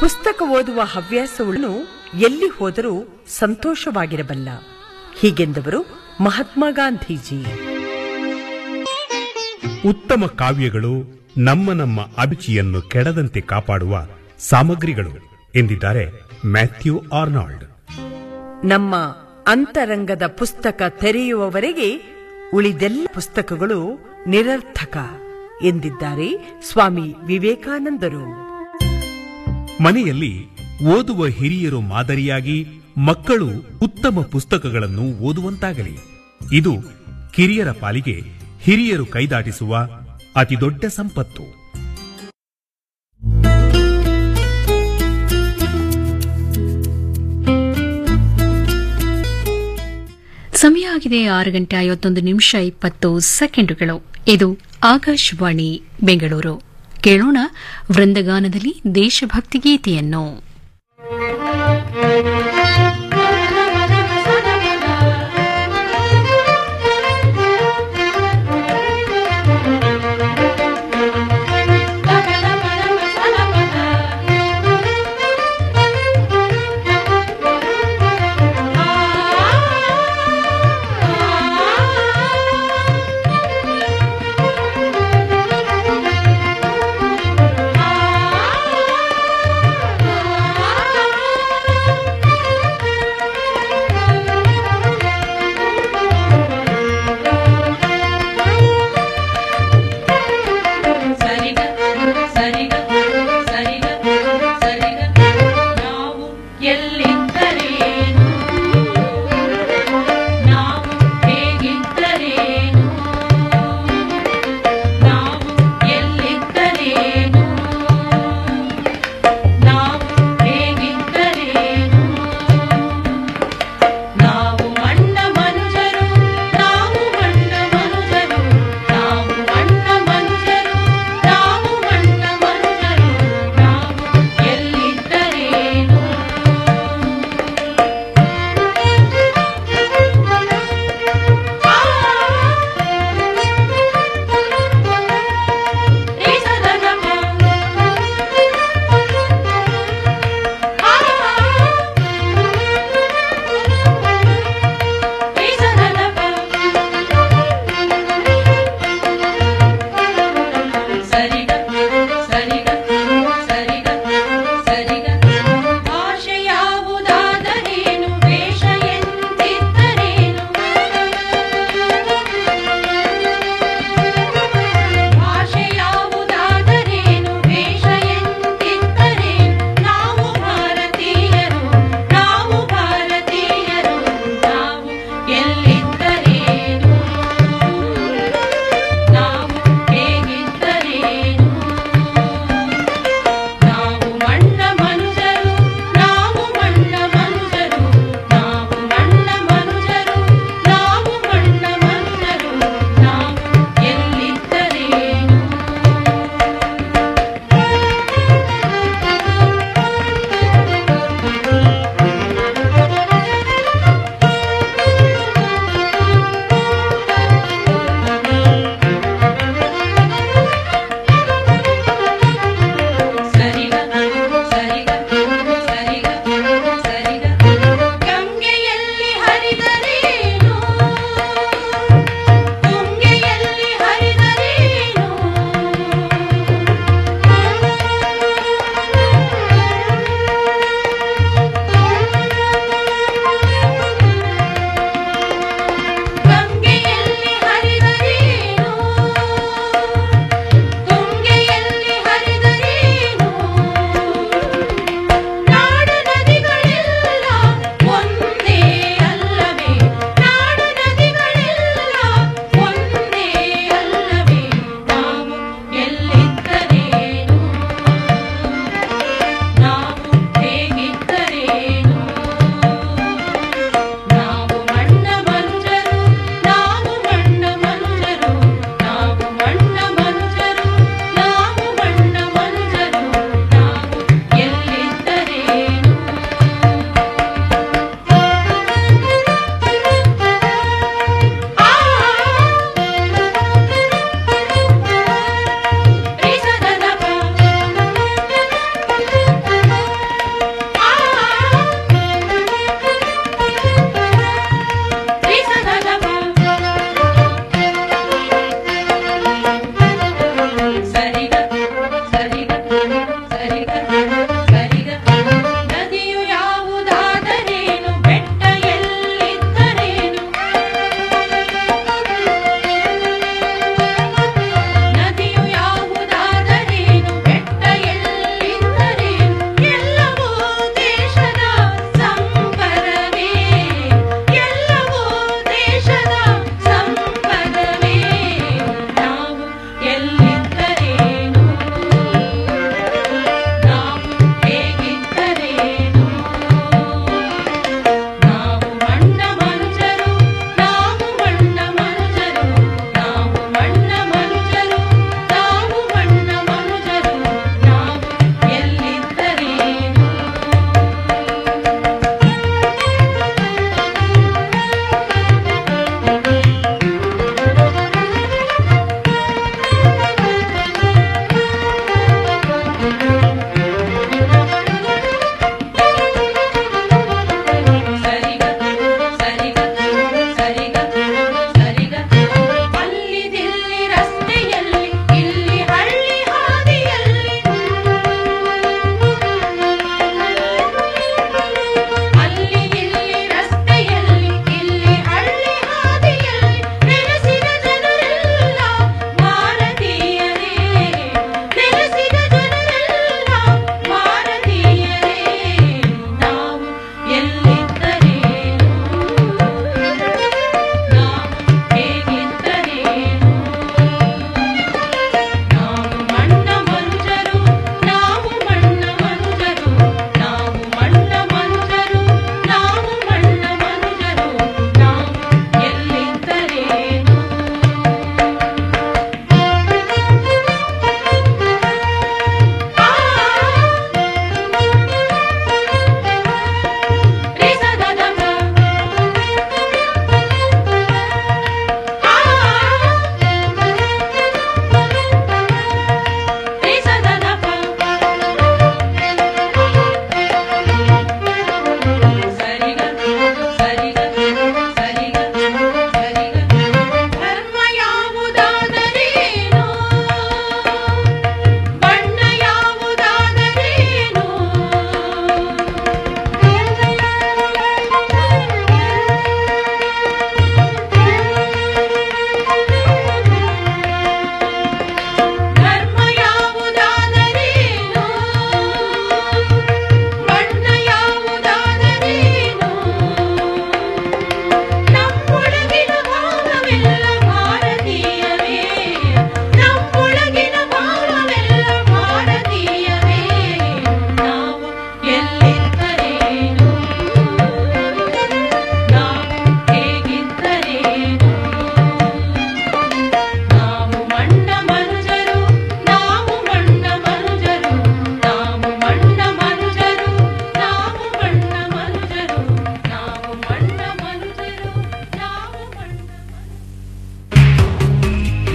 ಪುಸ್ತಕ ಓದುವ ಹವ್ಯಾಸವನ್ನು ಎಲ್ಲಿ ಹೋದರೂ ಸಂತೋಷವಾಗಿರಬಲ್ಲ ಹೀಗೆಂದವರು ಮಹಾತ್ಮ ಗಾಂಧೀಜಿ ಉತ್ತಮ ಕಾವ್ಯಗಳು ನಮ್ಮ ನಮ್ಮ ಅಭಿಚಿಯನ್ನು ಕೆಡದಂತೆ ಕಾಪಾಡುವ ಸಾಮಗ್ರಿಗಳು ಎಂದಿದ್ದಾರೆ ಮ್ಯಾಥ್ಯೂ ಆರ್ನಾಲ್ಡ್ ನಮ್ಮ ಅಂತರಂಗದ ಪುಸ್ತಕ ತೆರೆಯುವವರೆಗೆ ಉಳಿದೆಲ್ಲ ಪುಸ್ತಕಗಳು ನಿರರ್ಥಕ ಎಂದಿದ್ದಾರೆ ಸ್ವಾಮಿ ವಿವೇಕಾನಂದರು ಮನೆಯಲ್ಲಿ ಓದುವ ಹಿರಿಯರು ಮಾದರಿಯಾಗಿ ಮಕ್ಕಳು ಉತ್ತಮ ಪುಸ್ತಕಗಳನ್ನು ಓದುವಂತಾಗಲಿ ಇದು ಕಿರಿಯರ ಪಾಲಿಗೆ ಹಿರಿಯರು ಕೈದಾಟಿಸುವ ಅತಿದೊಡ್ಡ ಸಂಪತ್ತು ಸಮಯ ಆಗಿದೆ ಆರು ಗಂಟೆ ಐವತ್ತೊಂದು ನಿಮಿಷ ಇಪ್ಪತ್ತು ಸೆಕೆಂಡುಗಳು ಇದು ಆಕಾಶವಾಣಿ ಬೆಂಗಳೂರು ಕೇಳೋಣ ವೃಂದಗಾನದಲ್ಲಿ ದೇಶಭಕ್ತಿ ಗೀತೆಯನ್ನು ಆ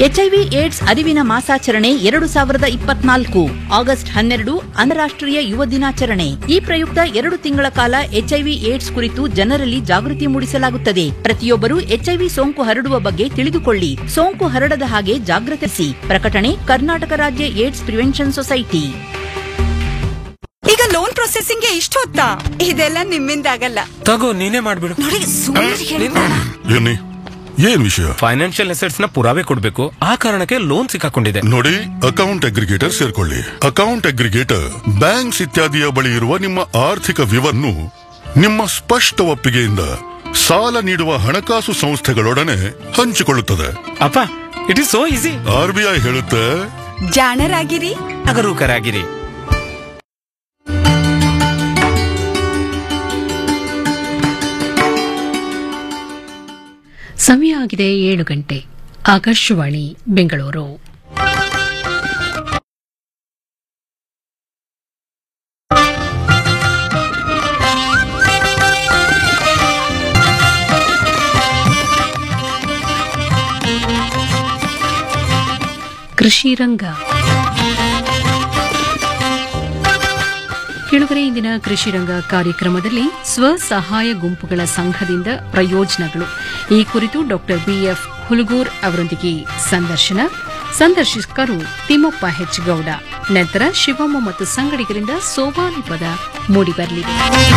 ಎಚ್ಐವಿ ಏಡ್ಸ್ ಅರಿವಿನ ಮಾಸಾಚರಣೆ ಎರಡು ಸಾವಿರದ ಇಪ್ಪತ್ನಾಲ್ಕು ಆಗಸ್ಟ್ ಹನ್ನೆರಡು ಅಂತಾರಾಷ್ಟ್ರೀಯ ಯುವ ದಿನಾಚರಣೆ ಈ ಪ್ರಯುಕ್ತ ಎರಡು ತಿಂಗಳ ಕಾಲ ಎಚ್ಐವಿ ಏಡ್ಸ್ ಕುರಿತು ಜನರಲ್ಲಿ ಜಾಗೃತಿ ಮೂಡಿಸಲಾಗುತ್ತದೆ ಪ್ರತಿಯೊಬ್ಬರು ಎಚ್ಐವಿ ಸೋಂಕು ಹರಡುವ ಬಗ್ಗೆ ತಿಳಿದುಕೊಳ್ಳಿ ಸೋಂಕು ಹರಡದ ಹಾಗೆ ಜಾಗೃತಿಸಿ ಪ್ರಕಟಣೆ ಕರ್ನಾಟಕ ರಾಜ್ಯ ಏಡ್ಸ್ ಪ್ರಿವೆನ್ಷನ್ ಸೊಸೈಟಿ ಈಗ ಲೋನ್ ಪ್ರೊಸೆಸಿಂಗ್ ಗೆ ಇಷ್ಟು ಹೊತ್ತಾ ಇದೆಲ್ಲ ನಿಮ್ಮಿಂದ ಆಗಲ್ಲ ತಗೋ ನೀನೇ ಮಾಡ್ಬಿಡು ನೋಡಿ ಸುಮ್ಮನೆ ಏನಿ ಏನ್ ವಿಷಯ ಫೈನಾನ್ಷಿಯಲ್ ಅಸೆಟ್ಸ್ ನ ಪುರಾವೆ ಕೊಡ್ಬೇಕು ಆ ಕಾರಣಕ್ಕೆ ಲೋನ್ ಸಿಕ್ಕಾಕೊಂಡಿದೆ ನೋಡಿ ಅಕೌಂಟ್ ಅಗ್ರಿಗೇಟರ್ ಸೇರ್ಕೊಳ್ಳಿ ಅಕೌಂಟ್ ಅಗ್ರಿಗೇಟರ್ ಬ್ಯಾಂಕ್ಸ್ ಇತ್ಯಾದಿಯ ಬಳಿ ಇರುವ ನಿಮ್ಮ ಆರ್ಥಿಕ ವಿವರನ್ನು ನಿಮ್ಮ ಸ್ಪಷ್ಟ ಒಪ್ಪಿಗೆಯಿಂದ ಸಾಲ ನೀಡುವ ಹಣಕಾಸು ಸಂಸ್ಥೆಗಳೊಡನೆ ಹಂಚಿಕೊಳ್ಳುತ್ತದೆ ಅಪ್ಪ it is so easy R B I ಹೇಳುತ್ತೆ ಜಾಣರಾಗಿರಿ ಜಾಗರೂಕರಾಗಿರಿ ಸಮಯ ಆಗಿದೆ ಏಳು ಗಂಟೆ ಆಕಾಶವಾಣಿ ಬೆಂಗಳೂರು ಕೃಷಿ ರಂಗ ಕೆಳಗರೆ ಇಂದಿನ ಕೃಷಿ ರಂಗ ಕಾರ್ಯಕ್ರಮದಲ್ಲಿ ಸ್ವಸಹಾಯ ಗುಂಪುಗಳ ಸಂಘದಿಂದ ಪ್ರಯೋಜನಗಳು ಈ ಕುರಿತು ಡಾಕ್ಟರ್ ಬಿಎಫ್ ಹುಲಗೂರ್ ಅವರೊಂದಿಗೆ ಸಂದರ್ಶನ ಸಂದರ್ಶಕರು ತಿಮ್ಮಪ್ಪ ಹೆಚ್ ಗೌಡ ನಂತರ ಶಿವಮ್ಮ ಮತ್ತು ಸಂಗಡಿಗರಿಂದ ಸೋಬಾನೆ ಪದ ಮೂಡಿಬರಲಿದೆ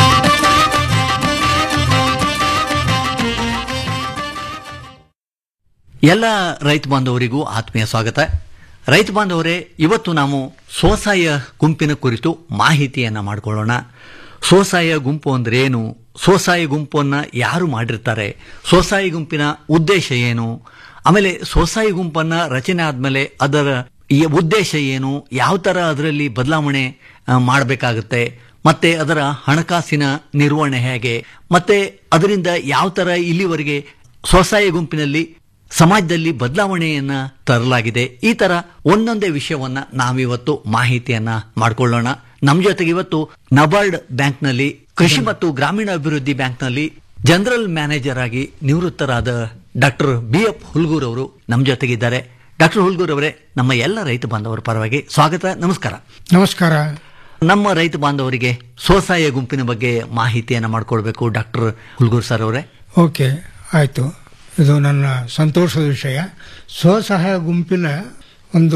ಎಲ್ಲ ರೈತ ಬಾಂಧವರಿಗೂ ಆತ್ಮೀಯ ಸ್ವಾಗತ ರೈತ ಬಾಂಧವರೇ ಇವತ್ತು ನಾವು ಸ್ವಸಹಾಯ ಗುಂಪಿನ ಕುರಿತು ಮಾಹಿತಿಯನ್ನು ಮಾಡಿಕೊಳ್ಳೋಣ ಸ್ವಸಹಾಯ ಗುಂಪು ಅಂದ್ರೆ ಏನು ಸ್ವಸಹಾಯ ಗುಂಪನ್ನು ಯಾರು ಮಾಡಿರ್ತಾರೆ ಸ್ವಸಹಾಯ ಗುಂಪಿನ ಉದ್ದೇಶ ಏನು ಆಮೇಲೆ ಸ್ವಸಹಾಯ ಗುಂಪನ್ನು ರಚನೆ ಆದಮೇಲೆ ಅದರ ಈ ಉದ್ದೇಶ ಏನು ಯಾವ ಥರ ಅದರಲ್ಲಿ ಬದಲಾವಣೆ ಮಾಡಬೇಕಾಗುತ್ತೆ ಮತ್ತೆ ಅದರ ಹಣಕಾಸಿನ ನಿರ್ವಹಣೆ ಹೇಗೆ ಮತ್ತೆ ಅದರಿಂದ ಯಾವ ಥರ ಇಲ್ಲಿವರೆಗೆ ಸ್ವಸಹಾಯ ಗುಂಪಿನಲ್ಲಿ ಸಮಾಜದಲ್ಲಿ ಬದಲಾವಣೆಯನ್ನ ತರಲಾಗಿದೆ ಈ ತರ ಒಂದೊಂದೇ ವಿಷಯವನ್ನ ನಾವಿವತ್ತು ಮಾಹಿತಿಯನ್ನ ಮಾಡಿಕೊಳ್ಳೋಣ ನಮ್ಮ ಜೊತೆಗೆ ಇವತ್ತು ನಬಾರ್ಡ್ ಬ್ಯಾಂಕ್ನಲ್ಲಿ ಕೃಷಿ ಮತ್ತು ಗ್ರಾಮೀಣ ಅಭಿವೃದ್ಧಿ ಬ್ಯಾಂಕ್ನಲ್ಲಿ ಜನರಲ್ ಮ್ಯಾನೇಜರ್ ಆಗಿ ನಿವೃತ್ತರಾದ ಡಾಕ್ಟರ್ ಬಿ ಎಫ್ ಹುಲ್ಗೂರ್ ಅವರು ನಮ್ಮ ಜೊತೆಗಿದ್ದಾರೆ ಡಾಕ್ಟರ್ ಹುಲ್ಗೂರ್ ಅವರೇ ನಮ್ಮ ಎಲ್ಲ ರೈತ ಬಾಂಧವರ ಪರವಾಗಿ ಸ್ವಾಗತ ನಮಸ್ಕಾರ ನಮಸ್ಕಾರ ನಮ್ಮ ರೈತ ಬಾಂಧವರಿಗೆ ಸ್ವಸಹಾಯ ಗುಂಪಿನ ಬಗ್ಗೆ ಮಾಹಿತಿಯನ್ನ ಮಾಡ್ಕೊಳ್ಬೇಕು ಡಾಕ್ಟರ್ ಹುಲ್ಗೂರ್ ಸರ್ ಅವರೇ ಓಕೆ ಆಯಿತು ಇದು ನನ್ನ ಸಂತೋಷದ ವಿಷಯ ಸ್ವಸಹಾಯ ಗುಂಪಿನ ಒಂದು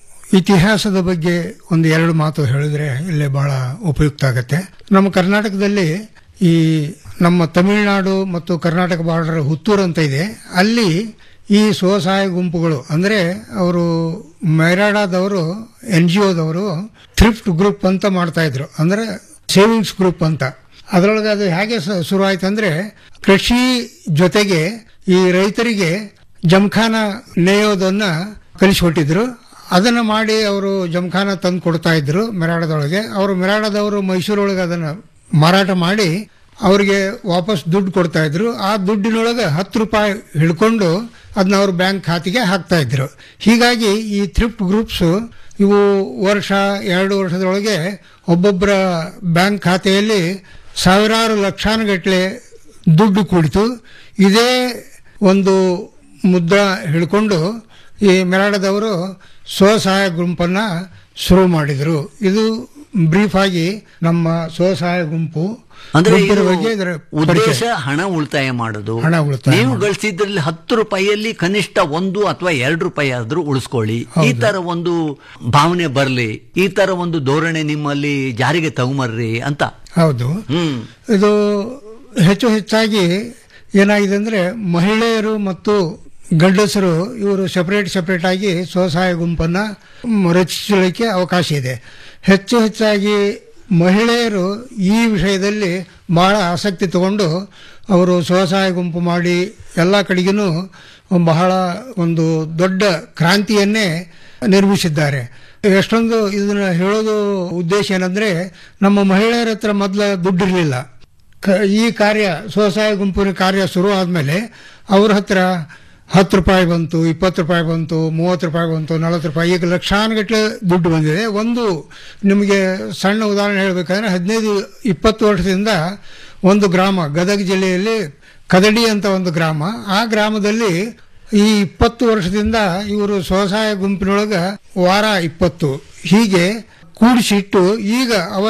ಇತಿಹಾಸದ ಬಗ್ಗೆ ಒಂದು ಎರಡು ಮಾತು ಹೇಳಿದ್ರೆ ಇಲ್ಲೇ ಬಹಳ ಉಪಯುಕ್ತ ಆಗತ್ತೆ ನಮ್ಮ ಕರ್ನಾಟಕದಲ್ಲಿ ಈ ನಮ್ಮ ತಮಿಳುನಾಡು ಮತ್ತು ಕರ್ನಾಟಕ ಬಾರ್ಡರ್ ಹುತ್ತೂರು ಅಂತ ಇದೆ ಅಲ್ಲಿ ಈ ಸ್ವಸಹಾಯ ಗುಂಪುಗಳು ಅಂದರೆ ಅವರು ಮೈರಾಡಾದವರು ಎನ್ ಜಿ ಒದವರು ಥ್ರಿಫ್ಟ್ ಗ್ರೂಪ್ ಅಂತ ಮಾಡ್ತಾ ಇದ್ರು ಅಂದರೆ ಸೇವಿಂಗ್ಸ್ ಗ್ರೂಪ್ ಅಂತ ಅದರೊಳಗೆ ಅದು ಹೇಗೆ ಸ- ಶುರು ಆಯ್ತು ಅಂದ್ರೆ ಕೃಷಿ ಜೊತೆಗೆ ಈ ರೈತರಿಗೆ ಜಮಖಾನ ನೇಯೋದನ್ನ ಕಲಿಸಿಕೊಟ್ಟಿದ್ರು ಅದನ್ನ ಮಾಡಿ ಅವರು ಜಮಖಾನ ತಂದು ಕೊಡ್ತಾ ಇದ್ರು ಮೆರಾಡದೊಳಗೆ ಅವರು ಮೆರಾಡದವರು ಮೈಸೂರೊಳಗೆ ಅದನ್ನ ಮಾರಾಟ ಮಾಡಿ ಅವರಿಗೆ ವಾಪಸ್ ದುಡ್ಡು ಕೊಡ್ತಾ ಇದ್ರು ಆ ದುಡ್ಡಿನೊಳಗೆ ಹತ್ತು ರೂಪಾಯಿ ಹಿಡ್ಕೊಂಡು ಅದನ್ನ ಅವ್ರ ಬ್ಯಾಂಕ್ ಖಾತೆಗೆ ಹಾಕ್ತಾ ಇದ್ರು ಹೀಗಾಗಿ ಈ ಥ್ರಿಫ್ಟ್ ಗ್ರೂಪ್ಸ್ ಇವು ವರ್ಷ ಎರಡು ವರ್ಷದೊಳಗೆ ಒಬ್ಬೊಬ್ಬರ ಬ್ಯಾಂಕ್ ಖಾತೆಯಲ್ಲಿ ಸಾವಿರಾರು ಲಕ್ಷಾನುಗಟ್ಟಲೆ ದುಡ್ಡು ಕುಳಿತು ಇದೇ ಒಂದು ಮುದ್ರಾ ಹಿಡ್ಕೊಂಡು ಈ ಮೆರಾಡದವರು ಸ್ವಸಹಾಯ ಗುಂಪನ್ನ ಶುರು ಮಾಡಿದರು ಇದು ಬ್ರೀಫ್ ಆಗಿ ನಮ್ಮ ಸ್ವಸಹಾಯ ಗುಂಪು ಅಂದ್ರೆ ಗುಂಪಿನ ಇದು ಬಗ್ಗೆ ಇದರ ಉದ್ದೇಶ ಪರಿಚಯ. ಹಣ ಉಳಿತಾಯ ಮಾಡೋದು ಹಣ ಉಳಿತಾಯ ನೀವು ಮಾಡೋದು. ಗಳಿಸಿದ್ರಲ್ಲಿ ಹತ್ತು ರೂಪಾಯಿಯಲ್ಲಿ ಕನಿಷ್ಠ ಒಂದು ಅಥವಾ ಎರಡು ರೂಪಾಯಿ ಆದ್ರೂ ಉಳಿಸ್ಕೊಳ್ಳಿ ಈ ತರ ಒಂದು ಭಾವನೆ ಬರಲಿ ಈ ತರ ಒಂದು ಧೋರಣೆ ನಿಮ್ಮಲ್ಲಿ ಜಾರಿಗೆ ತಗೊಂಬರ್ರಿ ಅಂತ ಹೌದು ಹ್ಮ್ ಇದು ಹೆಚ್ಚು ಹೆಚ್ಚಾಗಿ ಏನಾಗಿದೆ ಅಂದ್ರೆ ಮಹಿಳೆಯರು ಮತ್ತು ಗಂಡಸರು ಇವರು ಸೆಪರೇಟ್ ಸೆಪರೇಟ್ ಆಗಿ ಸ್ವಸಹಾಯ ಗುಂಪನ್ನ ಮ್, ರಚಿಸಲಿಕ್ಕೆ ಅವಕಾಶ ಇದೆ ಹೆಚ್ಚು ಹೆಚ್ಚಾಗಿ ಮಹಿಳೆಯರು ಈ ವಿಷಯದಲ್ಲಿ ಬಹಳ ಆಸಕ್ತಿ ತಗೊಂಡು ಅವರು ಸ್ವಸಹಾಯ ಗುಂಪು ಮಾಡಿ ಎಲ್ಲ ಕಡೆಗೂ ಬಹಳ ಒಂದು ದೊಡ್ಡ ಕ್ರಾಂತಿಯನ್ನೇ ನಿರ್ಮಿಸಿದ್ದಾರೆ ಎಷ್ಟೊಂದು ಇದನ್ನ ಹೇಳೋದು ಉದ್ದೇಶ ಏನಂದ್ರೆ ನಮ್ಮ ಮಹಿಳೆಯರ ಹತ್ರ ಮೊದಲ ದುಡ್ಡಿರಲಿಲ್ಲ ಕ- ಈ ಕಾರ್ಯ ಸ್ವಸಹಾಯ ಗುಂಪಿನ ಕಾರ್ಯ ಶುರು ಆದಮೇಲೆ ಅವ್ರ ಹತ್ರ ಹತ್ತು ರೂಪಾಯಿ ಬಂತು ಇಪ್ಪತ್ತು ರೂಪಾಯಿ ಬಂತು ಮೂವತ್ತು ರೂಪಾಯಿ ಬಂತು ನಲವತ್ತು ರೂಪಾಯಿ ಈಗ ಲಕ್ಷಾನುಗಟ್ಟಲೆ ದುಡ್ಡು ಬಂದಿದೆ ಒಂದು ನಿಮಗೆ ಸಣ್ಣ ಉದಾಹರಣೆ ಹೇಳಬೇಕಂದ್ರೆ ಹದಿನೈದು ಇಪ್ಪತ್ತು ವರ್ಷದಿಂದ ಒಂದು ಗ್ರಾಮ ಗದಗ ಜಿಲ್ಲೆಯಲ್ಲಿ ಕದಡಿ ಅಂತ ಒಂದು ಗ್ರಾಮ ಆ ಗ್ರಾಮದಲ್ಲಿ ಈ ಇಪ್ಪತ್ತು ವರ್ಷದಿಂದ ಇವರು ಸ್ವಸಹಾಯ ಗುಂಪಿನೊಳಗ ವಾರ ಇಪ್ಪತ್ತು ಹೀಗೆ ಕೂಡಿಸಿಟ್ಟು ಈಗ ಅವರ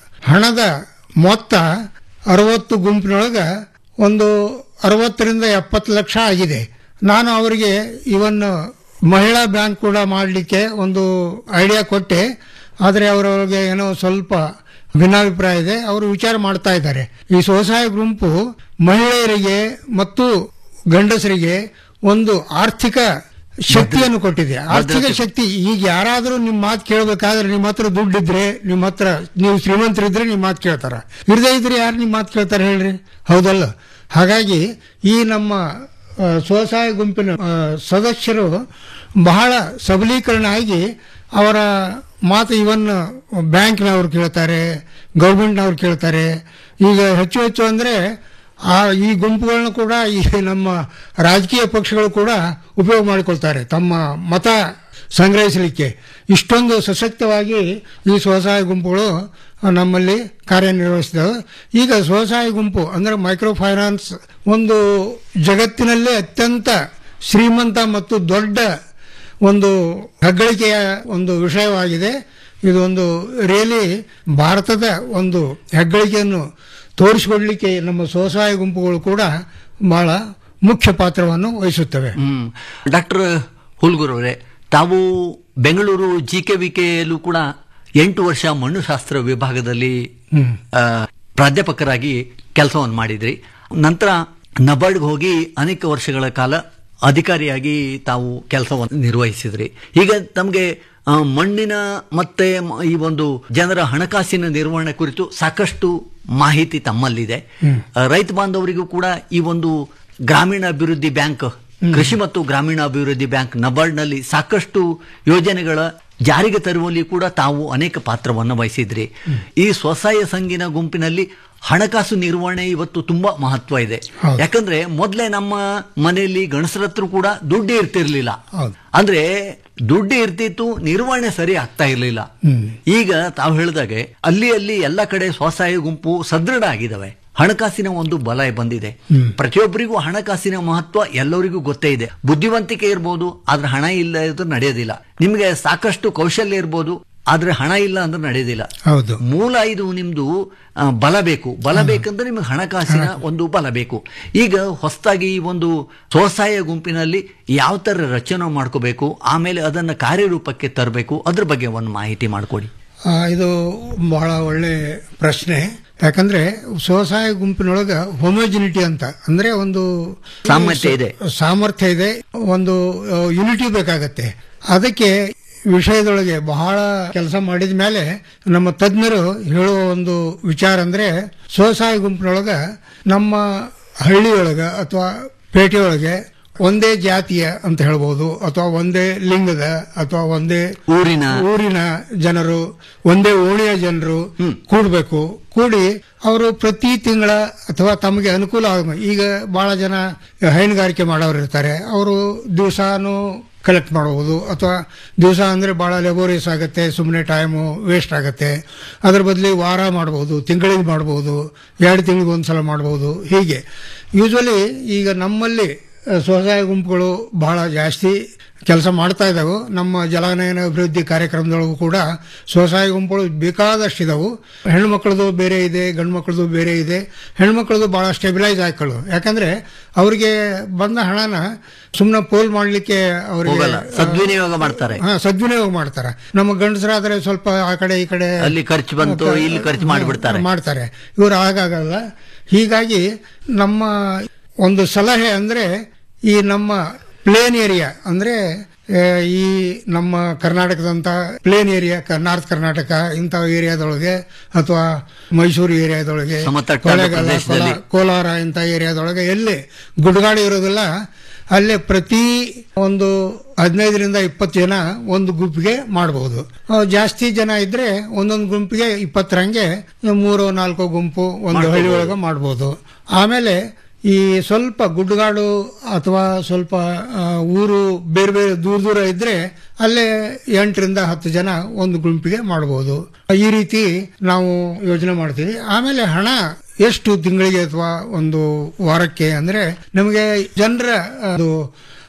ಹಣದ ಮೊತ್ತ ಅರವತ್ತು ಗುಂಪಿನೊಳಗ ಒಂದು ಅರವತ್ತರಿಂದ ಎಪ್ಪತ್ತು ಲಕ್ಷ ಆಗಿದೆ ನಾನು ಅವರಿಗೆ ಇವನ್ ಮಹಿಳಾ ಬ್ಯಾಂಕ್ ಕೂಡ ಮಾಡಲಿಕ್ಕೆ ಒಂದು ಐಡಿಯಾ ಕೊಟ್ಟೆ ಆದರೆ ಅವರೊಳಗೆ ಏನೋ ಸ್ವಲ್ಪ ಭಿನ್ನಾಭಿಪ್ರಾಯ ಇದೆ ಅವರು ವಿಚಾರ ಮಾಡ್ತಾ ಇದ್ದಾರೆ ಈ ಸ್ವಸಹಾಯ ಗುಂಪು ಮಹಿಳೆಯರಿಗೆ ಮತ್ತು ಗಂಡಸರಿಗೆ ಒಂದು ಆರ್ಥಿಕ ಶಕ್ತಿಯನ್ನು ಕೊಟ್ಟಿದೆ ಆರ್ಥಿಕ ಶಕ್ತಿ ಈಗ ಯಾರಾದರೂ ನಿಮ್ಮ ಮಾತು ಕೇಳಬೇಕಾದ್ರೆ ನಿಮ್ಮ ಹತ್ರ ದುಡ್ಡಿದ್ರೆ ನಿಮ್ಮ ಹತ್ರ ನೀವು ಶ್ರೀಮಂತರಿದ್ರೆ ನಿಮ್ಮ ಮಾತು ಕೇಳ್ತಾರ ಇರದೇ ಇದ್ರೆ ಯಾರು ನಿಮ್ಮ ಮಾತು ಕೇಳ್ತಾರೆ ಹೇಳ್ರಿ ಹೌದಲ್ಲ ಹಾಗಾಗಿ ಈ ನಮ್ಮ ಆ, ಸ್ವಸಹಾಯ ಗುಂಪಿನ ಆ, ಸದಸ್ಯರು ಬಹಳ ಸಬಲೀಕರಣ ಆಗಿ ಅವರ ಮಾತು ಇವನ್ ಬ್ಯಾಂಕ್ನವ್ರು ಕೇಳ್ತಾರೆ ಗೌರ್ಮೆಂಟ್ನವ್ರು ಕೇಳ್ತಾರೆ ಈಗ ಹೆಚ್ಚು ಹೆಚ್ಚು ಅಂದರೆ ಆ ಈ ಗುಂಪುಗಳನ್ನು ಕೂಡ ಈ ನಮ್ಮ ರಾಜಕೀಯ ಪಕ್ಷಗಳು ಕೂಡ ಉಪಯೋಗ ಮಾಡಿಕೊಳ್ತಾರೆ ತಮ್ಮ ಮತ ಸಂಗ್ರಹಿಸಲಿಕ್ಕೆ ಇಷ್ಟೊಂದು ಸಶಕ್ತವಾಗಿ ಈ ಸ್ವಸಹಾಯ ಗುಂಪುಗಳು ನಮ್ಮಲ್ಲಿ ಕಾರ್ಯನಿರ್ವಹಿಸಿದವು ಈಗ ಸ್ವಸಹಾಯ ಗುಂಪು ಅಂದರೆ ಮೈಕ್ರೋ ಫೈನಾನ್ಸ್ ಒಂದು ಜಗತ್ತಿನಲ್ಲೇ ಅತ್ಯಂತ ಶ್ರೀಮಂತ ಮತ್ತು ದೊಡ್ಡ ಒಂದು ಹೆಗ್ಗಳಿಕೆಯ ಒಂದು ವಿಷಯವಾಗಿದೆ ಇದು ಒಂದು ರಿಯಲಿ ಭಾರತದ ಒಂದು ಹೆಗ್ಗಳಿಕೆಯನ್ನು ತೋರಿಸಿಕೊಡ್ಲಿಕ್ಕೆ ನಮ್ಮ ಸ್ವಸಹಾಯ ಗುಂಪುಗಳು ಕೂಡ ಬಹಳ ಮುಖ್ಯ ಪಾತ್ರವನ್ನು ವಹಿಸುತ್ತವೆ ಹ್ಮ್ ಡಾಕ್ಟರ್ ಹುಲ್ಗೂರ್ ಅವರೇ ತಾವು ಬೆಂಗಳೂರು ಜಿ ಕೆ ವಿ ಕೆಯಲ್ಲೂ ಕೂಡ ಎಂಟು ವರ್ಷ ಮಣ್ಣುಶಾಸ್ತ್ರ ವಿಭಾಗದಲ್ಲಿ ಆ, ಪ್ರಾಧ್ಯಾಪಕರಾಗಿ ಕೆಲಸವನ್ನು ಮಾಡಿದ್ರಿ ನಂತರ ನಬಾರ್ಡ್ಗೆ ಹೋಗಿ ಅನೇಕ ವರ್ಷಗಳ ಕಾಲ ಅಧಿಕಾರಿಯಾಗಿ ತಾವು ಕೆಲಸವನ್ನು ನಿರ್ವಹಿಸಿದ್ರಿ ಈಗ ತಮಗೆ ಆ, ಮಣ್ಣಿನ ಮತ್ತೆ ಮ- ಈ ಒಂದು ಜನರ ಹಣಕಾಸಿನ ನಿರ್ವಹಣೆ ಕುರಿತು ಸಾಕಷ್ಟು ಮಾಹಿತಿ ತಮ್ಮಲ್ಲಿದೆ ಆ, ರೈತ ಬಾಂಧವರಿಗೂ ಕೂಡ ಈ ಒಂದು ಗ್ರಾಮೀಣ ಅಭಿವೃದ್ಧಿ ಬ್ಯಾಂಕ್ ಕೃಷಿ ಮತ್ತು ಗ್ರಾಮೀಣ ಅಭಿವೃದ್ಧಿ ಬ್ಯಾಂಕ್ ನಬಾರ್ಡ್ನಲ್ಲಿ ಸಾಕಷ್ಟು ಯೋಜನೆಗಳ ಜಾರಿಗೆ ತರುವಲ್ಲಿ ಕೂಡ ತಾವು ಅನೇಕ ಪಾತ್ರವನ್ನು ವಹಿಸಿದ್ರಿ ಈ ಸ್ವಸಹಾಯ ಸಂಘಿನ ಗುಂಪಿನಲ್ಲಿ ಹಣಕಾಸು ನಿರ್ವಹಣೆ ಇವತ್ತು ತುಂಬಾ ಮಹತ್ವ ಇದೆ ಯಾಕಂದ್ರೆ ಮೊದಲೇ ನಮ್ಮ ಮನೆಯಲ್ಲಿ ಗಣಸರ ಹತ್ರ ಕೂಡ ದುಡ್ಡು ಇರ್ತಿರ್ಲಿಲ್ಲ ಹೌದು. ಅಂದ್ರೆ ದುಡ್ಡು ಇರ್ತಿತ್ತು ನಿರ್ವಹಣೆ ಸರಿ ಆಗ್ತಾ ಇರಲಿಲ್ಲ ಈಗ ತಾವು ಹೇಳಿದಾಗೆ ಅಲ್ಲಿ ಅಲ್ಲಿ ಎಲ್ಲ ಕಡೆ ಸ್ವಸಹಾಯ ಗುಂಪು ಸದೃಢ ಆಗಿದಾವೆ ಹಣಕಾಸಿನ ಒಂದು ಬಲ ಬಂದಿದೆ ಪ್ರತಿಯೊಬ್ಬರಿಗೂ ಹಣಕಾಸಿನ ಮಹತ್ವ ಎಲ್ಲರಿಗೂ ಗೊತ್ತೇ ಇದೆ ಬುದ್ಧಿವಂತಿಕೆ ಇರ್ಬೋದು ಆದ್ರೆ ಹಣ ಇಲ್ಲ ಇದ್ರೆ ನಡೆಯೋದಿಲ್ಲ ನಿಮಗೆ ಸಾಕಷ್ಟು ಕೌಶಲ್ಯ ಇರ್ಬೋದು ಆದ್ರೆ ಹಣ ಇಲ್ಲ ಅಂದ್ರೆ ನಡೆಯೋದಿಲ್ಲ ಹೌದು ಮೂಲ ಇದು ನಿಮ್ದು ಆ, ಬಲ ಬೇಕು ಬಲ ಬೇಕಂದ್ರೆ ನಿಮಗೆ ಹಣಕಾಸಿನ ಒಂದು ಬಲ ಬೇಕು ಈಗ ಹೊಸದಾಗಿ ಈ ಒಂದು ಸ್ವಸಹಾಯ ಗುಂಪಿನಲ್ಲಿ ಯಾವ ತರ ರಚನೆ ಮಾಡ್ಕೋಬೇಕು ಆಮೇಲೆ ಅದನ್ನ ಕಾರ್ಯರೂಪಕ್ಕೆ ತರಬೇಕು ಅದ್ರ ಬಗ್ಗೆ ಒಂದು ಮಾಹಿತಿ ಮಾಡಿಕೊಡಿ ಆ, ಇದು ಬಹಳ ಒಳ್ಳೆ ಪ್ರಶ್ನೆ ಯಾಕಂದ್ರೆ ಸ್ವಸಹಾಯ ಗುಂಪಿನೊಳಗ ಹೋಮೋಜಿನಿಟಿ ಅಂತ ಅಂದ್ರೆ ಒಂದು ಸಾಮರ್ಥ್ಯ ಇದೆ. ಸಾಮರ್ಥ್ಯ ಇದೆ ಒಂದು ಯುನಿಟಿ ಬೇಕಾಗತ್ತೆ ಅದಕ್ಕೆ ವಿಷಯದೊಳಗೆ ಬಹಳ ಕೆಲಸ ಮಾಡಿದ ಮೇಲೆ ನಮ್ಮ ತಜ್ಞರು ಹೇಳುವ ಒಂದು ವಿಚಾರ ಅಂದ್ರೆ ಸ್ವಸಹಾಯ ಗುಂಪಿನೊಳಗ ನಮ್ಮ ಹಳ್ಳಿಯೊಳಗ ಅಥವಾ ಪೇಟೆಯೊಳಗೆ ಒಂದೇ ಜಾತಿಯ ಅಂತ ಹೇಳ್ಬೋದು ಅಥವಾ ಒಂದೇ ಲಿಂಗದ ಅಥವಾ ಒಂದೇ ಊರಿನ ಊರಿನ ಜನರು ಒಂದೇ ಓಣಿಯ ಜನರು ಕೂಡಬೇಕು ಕೂಡಿ ಅವರು ಪ್ರತಿ ತಿಂಗಳ ಅಥವಾ ತಮಗೆ ಅನುಕೂಲ ಆಗ ಈಗ ಬಹಳ ಜನ ಹೈನುಗಾರಿಕೆ ಮಾಡೋರು ಇರ್ತಾರೆ ಅವರು ದಿವಸಾನು ಕಲೆಕ್ಟ್ ಮಾಡಬಹುದು ಅಥವಾ ದಿವಸ ಅಂದ್ರೆ ಬಹಳ ಲೆಬೋರಿಯಸ್ ಆಗುತ್ತೆ ಸುಮ್ಮನೆ ಟೈಮು ವೇಸ್ಟ್ ಆಗುತ್ತೆ ಅದ್ರ ಬದಲಿ ವಾರ ಮಾಡಬಹುದು ತಿಂಗಳಿಗೆ ಮಾಡಬಹುದು ಎರಡು ತಿಂಗಳಿಗೆ ಒಂದ್ಸಲ ಮಾಡಬಹುದು ಹೀಗೆ ಯೂಶ್ವಲಿ ಈಗ ನಮ್ಮಲ್ಲಿ ಅಹ್, ಸ್ವಸಹಾಯ ಗುಂಪುಗಳು ಬಹಳ ಜಾಸ್ತಿ ಕೆಲಸ ಮಾಡ್ತಾ ಇದ್ದಾವೆ ನಮ್ಮ ಜಲಾನಯನ ಅಭಿವೃದ್ಧಿ ಕಾರ್ಯಕ್ರಮದೊಳಗೂ ಕೂಡ ಸ್ವಸಹಾಯ ಗುಂಪುಗಳು ಬೇಕಾದಷ್ಟಿದಾವು ಹೆಣ್ಮಕ್ಳದು ಬೇರೆ ಇದೆ ಗಂಡು ಮಕ್ಕಳದು ಬೇರೆ ಇದೆ ಹೆಣ್ಮಕ್ಳದು ಬಹಳ ಸ್ಟೆಬಿಲೈಸ್ ಆಯ್ಕೊಳ್ಳು ಯಾಕಂದ್ರೆ ಅವ್ರಿಗೆ ಬಂದ ಹಣನ ಸುಮ್ಮನೆ ಪೋಲ್ ಮಾಡಲಿಕ್ಕೆ ಅವರಿಗೆ ಹೋಗಲ್ಲ ಸದ್ವಿನಿಯೋಗ ಮಾಡ್ತಾರೆ ಹಾ ಸದ್ವಿನಿಯೋಗ ಮಾಡ್ತಾರೆ ನಮ್ಮ ಗಂಡಸರಾದ್ರೆ ಸ್ವಲ್ಪ ಆ ಕಡೆ ಈ ಕಡೆ ಅಲ್ಲಿ ಖರ್ಚು ಬಂತು ಇಲ್ಲಿ ಖರ್ಚು ಮಾಡಿಬಿಡ್ತಾರೆ ಮಾಡ್ತಾರೆ ಇವರು ಹಾಗಾಗಲ್ಲ ಹೀಗಾಗಿ ನಮ್ಮ ಒಂದು ಸಲಹೆ ಅಂದ್ರೆ ಈ ನಮ್ಮ ಪ್ಲೇನ್ ಏರಿಯಾ ಅಂದ್ರೆ ಆ, ಈ ನಮ್ಮ ಕರ್ನಾಟಕದಂತ ಪ್ಲೇನ್ ಏರಿಯಾ ನಾರ್ತ್ ಕರ್ನಾಟಕ ಇಂಥ ಏರಿಯಾದೊಳಗೆ ಅಥವಾ ಮೈಸೂರು ಏರಿಯಾದೊಳಗೆ ಸಮತಟ್ಟಾದ ಕೊಳ್ಳೇಗಾಲ, ಪ್ರದೇಶದಲ್ಲಿ. ಕೋಲ- ಕೋಲಾರ ಇಂಥ ಏರಿಯಾದೊಳಗೆ ಎಲ್ಲಿ ಗುಡ್ಗಾಡು ಇರೋದಿಲ್ಲ ಅಲ್ಲೇ ಪ್ರತಿ ಒಂದು ಹದಿನೈದರಿಂದ ಇಪ್ಪತ್ತು ಜನ ಒಂದು ಗುಂಪಿಗೆ ಮಾಡಬಹುದು ಜಾಸ್ತಿ ಜನ ಇದ್ರೆ ಒಂದೊಂದು ಗುಂಪಿಗೆ ಇಪ್ಪತ್ತರಂಗೆ ಮೂರು ನಾಲ್ಕು ಗುಂಪು ಒಂದು ಹಳ್ಳಿ ಒಳಗೆ ಮಾಡಬಹುದು ಆಮೇಲೆ ಈ ಸ್ವಲ್ಪ ಗುಡ್ಡಗಾಡು ಅಥವಾ ಸ್ವಲ್ಪ ಆ, ಊರು ಬೇರೆ ಬೇರೆ ದೂರ ದೂರ ಇದ್ರೆ ಅಲ್ಲೇ ಎಂಟರಿಂದ ಹತ್ತು ಜನ ಒಂದು ಗುಂಪಿಗೆ ಮಾಡಬಹುದು ಈ ರೀತಿ ನಾವು ಯೋಜನೆ ಮಾಡ್ತೀವಿ ಆಮೇಲೆ ಹಣ ಎಷ್ಟು ತಿಂಗಳಿಗೆ ಅಥವಾ ಒಂದು ವಾರಕ್ಕೆ ಅಂದ್ರೆ ನಮಗೆ ಜನರ ಅದು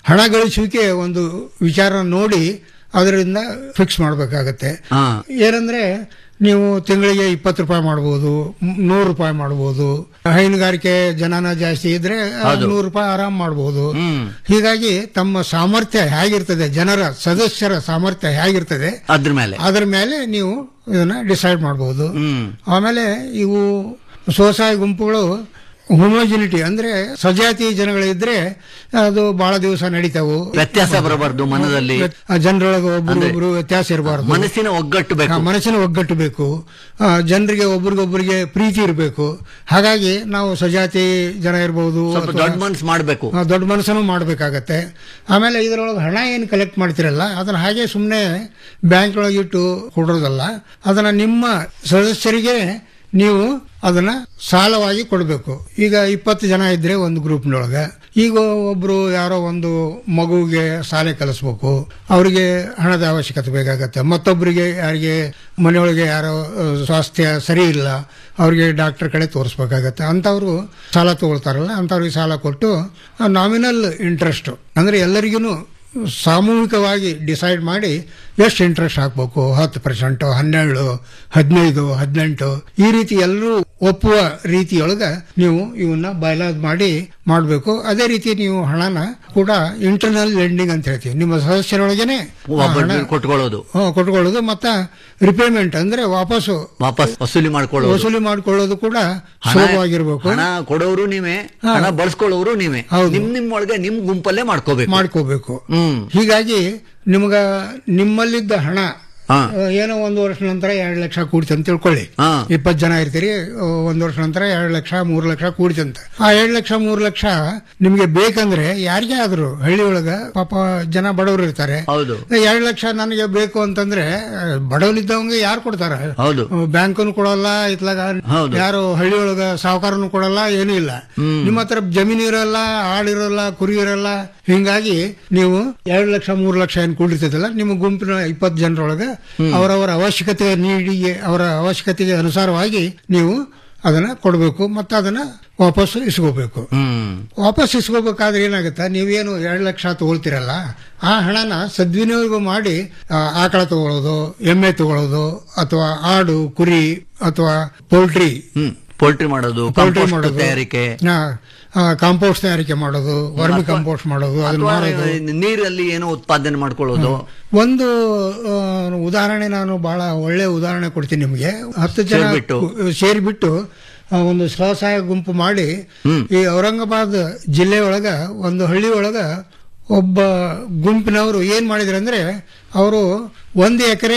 ಹಣ ಗಳಿಸುವಿಕೆ ಒಂದು ವಿಚಾರ ನೋಡಿ ಅದರಿಂದ ಫಿಕ್ಸ್ ಮಾಡಬೇಕಾಗತ್ತೆ ಹಾ. ಏನಂದ್ರೆ ನೀವು ತಿಂಗಳಿಗೆ ಇಪ್ಪತ್ತು ರೂಪಾಯಿ ಮಾಡ್ಬೋದು ಮ್- ನೂರು ರೂಪಾಯಿ ಮಾಡ್ಬೋದು ಹೈನುಗಾರಿಕೆ ಜನನ ಜಾಸ್ತಿ ಇದ್ರೆ ಆ, ಹೌದು. ನೂರು ರೂಪಾಯಿ ಆರಾಮ್ ಮಾಡ್ಬೋದು ಹ್ಮ್. ಹೀಗಾಗಿ ತಮ್ಮ ಸಾಮರ್ಥ್ಯ ಹೇಗಿರ್ತದೆ ಜನರ ಸದಸ್ಯರ ಸಾಮರ್ಥ್ಯ ಹೇಗಿರ್ತದೆ ಅದ್ರ ಮೇಲೆ ಅದ್ರ ಮೇಲೆ ನೀವು ಇದನ್ನ ಡಿಸೈಡ್ ಮಾಡಬಹುದು ಹ್ಮ್ ಆಮೇಲೆ ಇವು ಸ್ವಸಹಾಯ ಗುಂಪುಗಳು ಹೋಮೋಜಿನಿಟಿ ಅಂದ್ರೆ ಸಜಾತಿ ಜನಗಳಿದ್ರೆ ಅದು ಬಹಳ ದಿವಸ ನಡೀತಾವು ವ್ಯತ್ಯಾಸ ಬರಬಾರ್ದು ಮನದಲ್ಲಿ ಆ ಜನರೊಳಗೆ ಒಬ್ರು ಅಂದ್ರೆ ಒಬ್ರು ವ್ಯತ್ಯಾಸ ಇರಬಾರ್ದು ಮನಸ್ಸಿನ ಒಗ್ಗಟ್ಟು ಬೇಕು ಮನಸ್ಸಿನ ಒಗ್ಗಟ್ಟು ಬೇಕು ಆ, ಜನರಿಗೆ ಒಬ್ರಿಗೊಬ್ರಿಗೆ ಪ್ರೀತಿ ಇರಬೇಕು ಹಾಗಾಗಿ ನಾವು ಸಜಾತಿ ಜನ ಇರಬಹುದು ಸ್ವಲ್ಪ ದೊಡ್ಡ ಮನ್ಸು ಮಾಡ್ಬೇಕು ಆ, ದೊಡ್ಡ ಮನಸ್ಸನ್ನು ಮಾಡಬೇಕಾಗತ್ತೆ ಆಮೇಲೆ ಇದರೊಳಗೆ ಹಣ ಏನು ಕಲೆಕ್ಟ್ ಮಾಡ್ತಿರಲ್ಲ ಅದನ್ನ ಹಾಗೆ ಸುಮ್ಮನೆ ಬ್ಯಾಂಕ್ ಒಳಗೆ ಇಟ್ಟು ಕೊಡೋದಲ್ಲ ಅದನ್ನ ನಿಮ್ಮ ಸದಸ್ಯರಿಗೆ ನೀವು ಅದನ್ನ ಸಾಲವಾಗಿ ಕೊಡಬೇಕು ಈಗ ಇಪ್ಪತ್ತು ಜನ ಇದ್ರೆ ಒಂದು ಗ್ರೂಪ್ನೊಳಗೆ ಈಗ ಒಬ್ರು ಯಾರೋ ಒಂದು ಮಗುವಿಗೆ ಶಾಲೆ ಕಲಿಸ್ಬೇಕು ಅವರಿಗೆ ಹಣದ ಅವಶ್ಯಕತೆ ಬೇಕಾಗತ್ತೆ ಮತ್ತೊಬ್ಬರಿಗೆ ಯಾರಿಗೆ ಮನೆಯೊಳಗೆ ಯಾರೋ ಆ, ಸ್ವಾಸ್ಥ್ಯ ಸರಿ ಇಲ್ಲ ಅವ್ರಿಗೆ ಡಾಕ್ಟರ್ ಕಡೆ ತೋರಿಸ್ಬೇಕಾಗತ್ತೆ ಅಂಥವ್ರು ಸಾಲ ತಗೊಳ್ತಾರಲ್ಲ ಅಂಥವ್ರಿಗೆ ಸಾಲ ಕೊಟ್ಟು ನಾಮಿನಲ್ ಇಂಟ್ರೆಸ್ಟ್ ಅಂದ್ರೆ ಎಲ್ಲರಿಗೂ ಸಾಮೂಹಿಕವಾಗಿ ಡಿಸೈಡ್ ಮಾಡಿ ಎಷ್ಟು ಇಂಟ್ರೆಸ್ಟ್ ಹಾಕ್ಬೇಕು ಹತ್ತು ಪರ್ಸೆಂಟ್ ಹನ್ನೆರಡು ಹದಿನೈದು ಹದಿನೆಂಟು ಈ ರೀತಿ ಎಲ್ಲರೂ ಒಪ್ಪುವ ರೀತಿಯೊಳಗೆ ನೀವು ಇವನ್ನ ಬಯಲಾದ್ ಮಾಡಿ ಮಾಡಬೇಕು ಅದೇ ರೀತಿ ನೀವು ಹಣನ ಕೂಡ ಇಂಟರ್ನಲ್ ಲೆಂಡಿಂಗ್ ಅಂತ ಹೇಳ್ತೀವಿ ನಿಮ್ಮ ಸದಸ್ಯರೊಳಗೇನೆ ಆ ಹಣ ಒಬ್ಬ ಕೊಟ್ಕೊಳ್ಳೋದು ಹ್ಮ್, ಕೊಟ್ಕೊಳ್ಳೋದು ಮತ್ತೆ ರಿಪೇಮೆಂಟ್ ಅಂದ್ರೆ ವಾಪಸ್ಸು ವಾಪಸ್ ವಸೂಲಿ ಮಾಡ್ಕೊಳ್ಳೋದು ವಸೂಲಿ ಮಾಡ್ಕೊಳ್ಳೋದು ಕೂಡ ಹಣ- ಸುಲಭವಾಗಿರ್ಬೇಕು ಹಣ ಕೊಡೋರು ನೀವೇ ಹಾ. ಹಣ ಬಳಸ್ಕೊಳ್ಳೋರು ನೀವೇ ಹೌದು. ನಿಮ್ ನಿಮ್ ಒಳಗೆ ನಿಮ್ ಗುಂಪಲ್ಲೇ ಮಾಡ್ಕೋಬೇಕು ಮಾಡ್ಕೋಬೇಕು ಹ್ಮ್ ಹೀಗಾಗಿ ನಿಮ್ಗ ನಿಮ್ಮಲ್ಲಿದ್ದ ಹಣ ಹಾ. ಆ, ಏನೋ ಒಂದು ವರ್ಷ ನಂತರ ಎರಡು ಲಕ್ಷ ಕೂಡ್ತಿ ಅಂತ ತಿಳ್ಕೊಳ್ಳಿ ಹಾ. ಇಪ್ಪತ್ತು ಜನ ಇರ್ತೀರಿ ಆ, ಒಂದು ವರ್ಷ ನಂತರ ಎರಡು ಲಕ್ಷ ಮೂರು ಲಕ್ಷ ಕೂಡ್ತಿ ಅಂತ ಆ ಎರಡು ಲಕ್ಷ ಮೂರು ಲಕ್ಷ ನಿಮ್ಗೆ ಬೇಕಂದ್ರೆ ಯಾರಿಗೇ ಆದ್ರು ಹಳ್ಳಿ ಒಳಗ ಪಾಪ ಜನ ಬಡವರು ಇರ್ತಾರೆ ಹೌದು ಎರಡು ಲಕ್ಷ ನನಗೆ ಬೇಕು ಅಂತಂದ್ರೆ ಆ, ಬಡವರಿದ್ದವಂಗೆ ಯಾರು ಕೊಡ್ತಾರ ಹೌದು ಬ್ಯಾಂಕನ್ನು ಕೊಡಲ್ಲ ಇತ್ಲಾಗ ಹೌದು. ಯಾರು ಹಳ್ಳಿ ಒಳಗ ಸಾಹುಕಾರನು ಕೊಡಲ್ಲ ಏನೂ ಇಲ್ಲ ನಿಮ್ಮ ಹತ್ರ ಜಮೀನು ಇರಲ್ಲ ಆಡಿರಲ್ಲ ಕುರಿ ಇರಲ್ಲ ಹಿಂಗಾಗಿ ನೀವು ಎರಡು ಲಕ್ಷ ಮೂರು ಲಕ್ಷ ಏನ್ ಕೂಡಿರ್ತದಲ್ಲ ನಿಮ್ಮ ಗುಂಪಿನ ಇಪ್ಪತ್ತು ಜನರೊಳಗೆ ಅವರವರ ಅವಶ್ಯಕತೆ ನೀಡಿ ಅವರ ಅವಶ್ಯಕತೆಗೆ ಅನುಸಾರವಾಗಿ ನೀವು ಅದನ್ನ ಕೊಡಬೇಕು ಮತ್ತೆ ಅದನ್ನ ವಾಪಸ್ ಇಸ್ಕೋಬೇಕು ಹ್ಮ್ ವಾಪಸ್ ಇಸ್ಕೋಬೇಕಾದ್ರೆ ಏನಾಗುತ್ತೆ ನೀವೇನು ಎರಡು ಲಕ್ಷ ತಗೊಳ್ತಿರಲ್ಲ ಆ ಹಣನ ಸದ್ವಿನಿಯೋಗ ಮಾಡಿ ಆ, ಆಕಳ ತಗೊಳ್ಳೋದು ಎಮ್ಮೆ ತಗೊಳ್ಳೋದು ಅಥವಾ ಆಡು ಕುರಿ ಅಥವಾ ಪೋಲ್ಟ್ರಿ ಹ್ಮ್ ಪೋಲ್ಟ್ರಿ ಮಾಡೋದು ಪೋಲ್ಟ್ರಿ compost ಮಾಡೋದು ತಯಾರಿಕೆ ಕಾಂಪೋಸ್ಟ್ ತಯಾರಿಕೆ ಮಾಡೋದು ವರ್ಮಿ ಕಾಂಪೋಸ್ಟ್ ಮಾಡೋದು ಅದನ್ನ ಅಥವಾ ಮಾಡೋದು ನೀರಲ್ಲಿ ಏನೋ ಉತ್ಪಾದನೆ ಮಾಡ್ಕೊಳ್ಳೋದು ಒಂದು ಆ, ಉದಾಹರಣೆ ನಾನು ಬಹಳ ಒಳ್ಳೆ ಉದಾಹರಣೆ ಕೊಡ್ತೀನಿ ನಿಮಗೆ ಹತ್ತು ಜನ ಸೇರ್ಬಿಟ್ಟು. ಕು- ಸೇರಿಬಿಟ್ಟು ಆ, ಒಂದು ಸ್ವಸಹಾಯ ಗುಂಪು ಮಾಡಿ ಈ ಔರಂಗಾಬಾದ್ ಜಿಲ್ಲೆ ಒಳಗ ಒಂದು ಹಳ್ಳಿ ಒಳಗ ಒಬ್ಬ ಗುಂಪಿನವರು ಏನ್ ಮಾಡಿದ್ರು ಅಂದ್ರೆ ಅವರು ಒಂದು ಎಕರೆ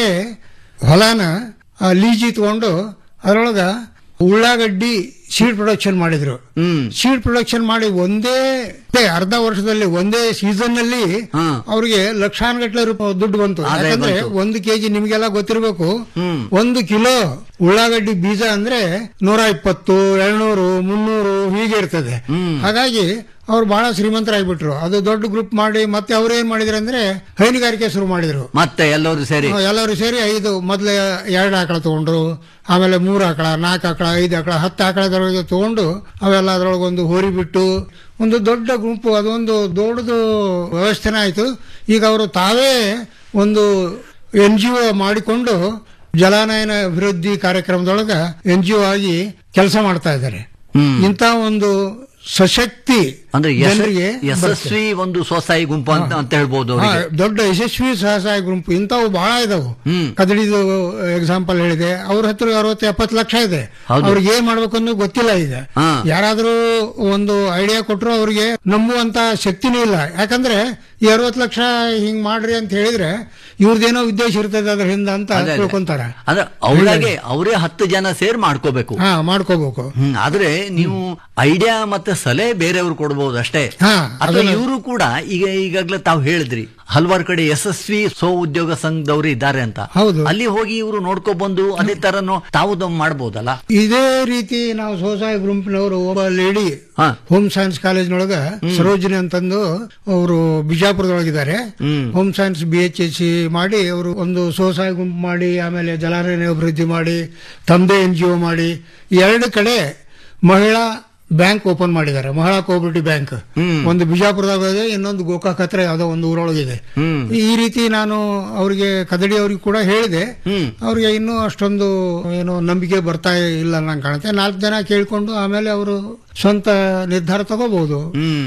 ಹೊಲನ ಆ, ಲೀಜಿ ತಗೊಂಡು ಅದರೊಳಗ ಉಳ್ಳಾಗಡ್ಡಿ ಸೀಡ್ ಪ್ರೊಡಕ್ಷನ್ ಮಾಡಿದ್ರು ಹ್ಮ್ ಸೀಡ್ ಪ್ರೊಡಕ್ಷನ್ ಮಾಡಿ ಒಂದೇ ಮತ್ತೆ ಅರ್ಧ ವರ್ಷದಲ್ಲಿ ಒಂದೇ ಸೀಸನ್ ನಲ್ಲಿ ಹಾ. ಅವ್ರಿಗೆ ಲಕ್ಷಾನುಗಟ್ಟಲೆ ರೂಪಾಯಿ ದುಡ್ಡು ಬಂತು ಆದಾಯ ಯಾಕಂದ್ರೆ ಬಂತು. ಒಂದು ಕೆಜಿ ನಿಮ್ಗೆಲ್ಲ ಗೊತ್ತಿರಬೇಕು ಹ್ಮ್. ಒಂದು ಕಿಲೋ ಉಳ್ಳಾಗಡ್ಡಿ ಬೀಜ ಅಂದ್ರೆ ನೂರ ಇಪ್ಪತ್ತು ಎರಡ್ನೂರು ಮುನ್ನೂರು ಹೀಗೆ ಇರ್ತದೆ ಹಾಗಾಗಿ ಅವ್ರು ಬಹಳ ಶ್ರೀಮಂತರಾಗ್ಬಿಟ್ರು ಅದು ದೊಡ್ಡ ಗ್ರೂಪ್ ಮಾಡಿ ಮತ್ತೆ ಅವ್ರು ಏನ್ ಮಾಡಿದ್ರು ಅಂದ್ರೆ ಹೈನುಗಾರಿಕೆ ಶುರು ಮಾಡಿದ್ರು ಮತ್ತೆ ಎಲ್ಲರೂ ಸೇರಿ ಹಾ, ಎಲ್ಲರೂ ಸೇರಿ ಐದು ಮೊದಲೇ ಎರಡು ಆಕಳ ತಗೊಂಡ್ರು ಆಮೇಲೆ ಮೂರು ಆಕಳ ನಾಲ್ಕು ಆಕಳ ಐದು ಆಕಳ ಹತ್ತು ಆಕಳದೊಳಗೆ ತಗೊಂಡು ಅವೆಲ್ಲ ಅದರೊಳಗೆ ಒಂದು ಹೋರಿ ಬಿಟ್ಟು ಒಂದು ದೊಡ್ಡ ಗುಂಪು ಅದೊಂದು ದೊಡ್ಡದು ವ್ಯವಸ್ಥೆನೇ ಆಯ್ತು ಈಗ ಅವರು ತಾವೇ ಒಂದು ಎನ್ ಜಿ ಒ ಮಾಡಿಕೊಂಡು ಜಲಾನಯನ ಅಭಿವೃದ್ಧಿ ಕಾರ್ಯಕ್ರಮದೊಳಗ ಎನ್ ಜಿ ಒ ಆಗಿ ಕೆಲಸ ಮಾಡ್ತಾ ಇದ್ದಾರೆ ಹ್ಮ್. ಇಂಥ ಒಂದು ಸಶಕ್ತಿ ಅಂದ್ರೆ ಯಶ- ಜನರಿಗೆ ಯಶಸ್ವಿ ಒಂದು ಸ್ವಸಹಾಯ ಗುಂಪು ಅಂತ ಅಂತ ಹೇಳ್ಬೋದು ಹಾ, ಅವರಿಗೆ ದೊಡ್ಡ ಯಶಸ್ವಿ ಸ್ವಸಹಾಯ ಗುಂಪು ಇಂಥವು ಬಹಳ ಇದಾವು ಹ್ಮ್. ಕದಡಿದು ಎಕ್ಸಾಂಪಲ್ ಹೇಳಿದೆ ಅವ್ರ ಹತ್ರ ಅರವತ್ತು ಎಪ್ಪತ್ತು ಲಕ್ಷ ಇದೆ ಹೌದು. ಅವ್ರಿಗೆ ಏನ್ ಮಾಡ್ಬೇಕು ಅನ್ನೋದು ಗೊತ್ತಿಲ್ಲ ಇದೆ ಹಾ. ಯಾರಾದ್ರೂ ಒಂದು ಐಡಿಯಾ ಕೊಟ್ಟರು ಅವ್ರಿಗೆ ನಂಬುವಂತ ಶಕ್ತಿನೂ ಇಲ್ಲ ಯಾಕಂದ್ರೆ ಈ ಅರವತ್ತು ಲಕ್ಷ ಹಿಂಗ್ ಮಾಡ್ರಿ ಅಂತ ಹೇಳಿದ್ರೆ ಇವ್ರದ್ದೇನೋ ಉದ್ದೇಶ ಇರ್ತದೆ ಅದ್ರ ಹಿಂದ ಅಂತ ಅದೇ, ಅದೇ. ತಿಳ್ಕೊಂತಾರ ಅಂದ್ರೆ ಅವ್ರಾಗೆ ಅವರೇ ಹತ್ತು ಜನ ಸೇರ್ ಮಾಡ್ಕೋಬೇಕು ಹಾ ಮಾಡ್ಕೋಬೇಕು ಹ್ಮ್ ಆದ್ರೆ ನೀವು ಐಡಿಯಾ ಮತ್ತೆ ಸಲಹೆ ಬೇರೆಯವ್ರು ಕೊಡಬಹುದು ಅಷ್ಟೇ ಹಾ, ಅಥವಾ ಅದನ್ನ- ಇವರು ಕೂಡ ಈಗ ಈಗಾಗ್ಲೇ ತಾವು ಹೇಳಿದ್ರಿ ಹಲವಾರು ಕಡೆ ಯಶಸ್ವಿ ಸ್ವ ಉದ್ಯೋಗ ಸಂಘದವರು ಇದ್ದಾರೆ ಅಂತ ಹೌದು. ಅಲ್ಲಿ ಹೋಗಿ ಇವರು ನೋಡ್ಕೊ ಬಂದು ಅದೇ ತರನು ತಾವು ದಮ್ ಮಾಡ್ಬೋದಲ್ಲ ಇದೇ ರೀತಿ ನಾವು ಸ್ವಸಹಾಯ ಗುಂಪಿನವರು ಒಬ್ಬ ಲೇಡಿ ಹಾ. ಹೋಮ್ ಸೈನ್ಸ್ ಕಾಲೇಜ್ನೊಳಗ ಸರೋಜಿನಿ ಅಂತಂದು ಅವರು ಬಿಜಾಪುರದೊಳಗಿದ್ದಾರೆ hmm. Home science B H S C ಮಾಡಿ ಅವರು ಒಂದು ಸ್ವಸಹಾಯ ಗುಂಪು ಮಾಡಿ ಆಮೇಲೆ ಜಲಾನಯನ ಅಭಿವೃದ್ಧಿ ಮಾಡಿ ತಮ್ಮದೇ ಎನ್ ಜಿ ಒ ಮಾಡಿ ಎರಡು ಕಡೆ ಮಹಿಳಾ ಬ್ಯಾಂಕ್ ಓಪನ್ ಮಾಡಿದ್ದಾರೆ ಮಹಿಳಾ ಕೋಆಪರೇಟಿವ್ ಬ್ಯಾಂಕ್ ಒಂದು ಬಿಜಾಪುರದಾಗ ಇದೆ ಇನ್ನೊಂದು ಗೋಕಾಕ್ ಹತ್ರ ಯಾವುದೋ ಒಂದು ಊರೊಳಗಿದೆ ಈ ರೀತಿ ನಾನು ಅವರಿಗೆ ಕದಡಿ ಅವ್ರಿಗೆ ಕೂಡ ಹೇಳಿದೆ ಅವ್ರಿಗೆ ಇನ್ನೂ ಅಷ್ಟೊಂದು ಏನು ನಂಬಿಕೆ ಬರ್ತಾ ಇಲ್ಲ ನಂಗೆ ಕಾಣುತ್ತೆ ನಾಲ್ಕು ಜನ ಕೇಳ್ಕೊಂಡು ಆಮೇಲೆ ಅವರು ಸ್ವಂತ ನಿರ್ಧಾರ ತಗೋಬಹುದು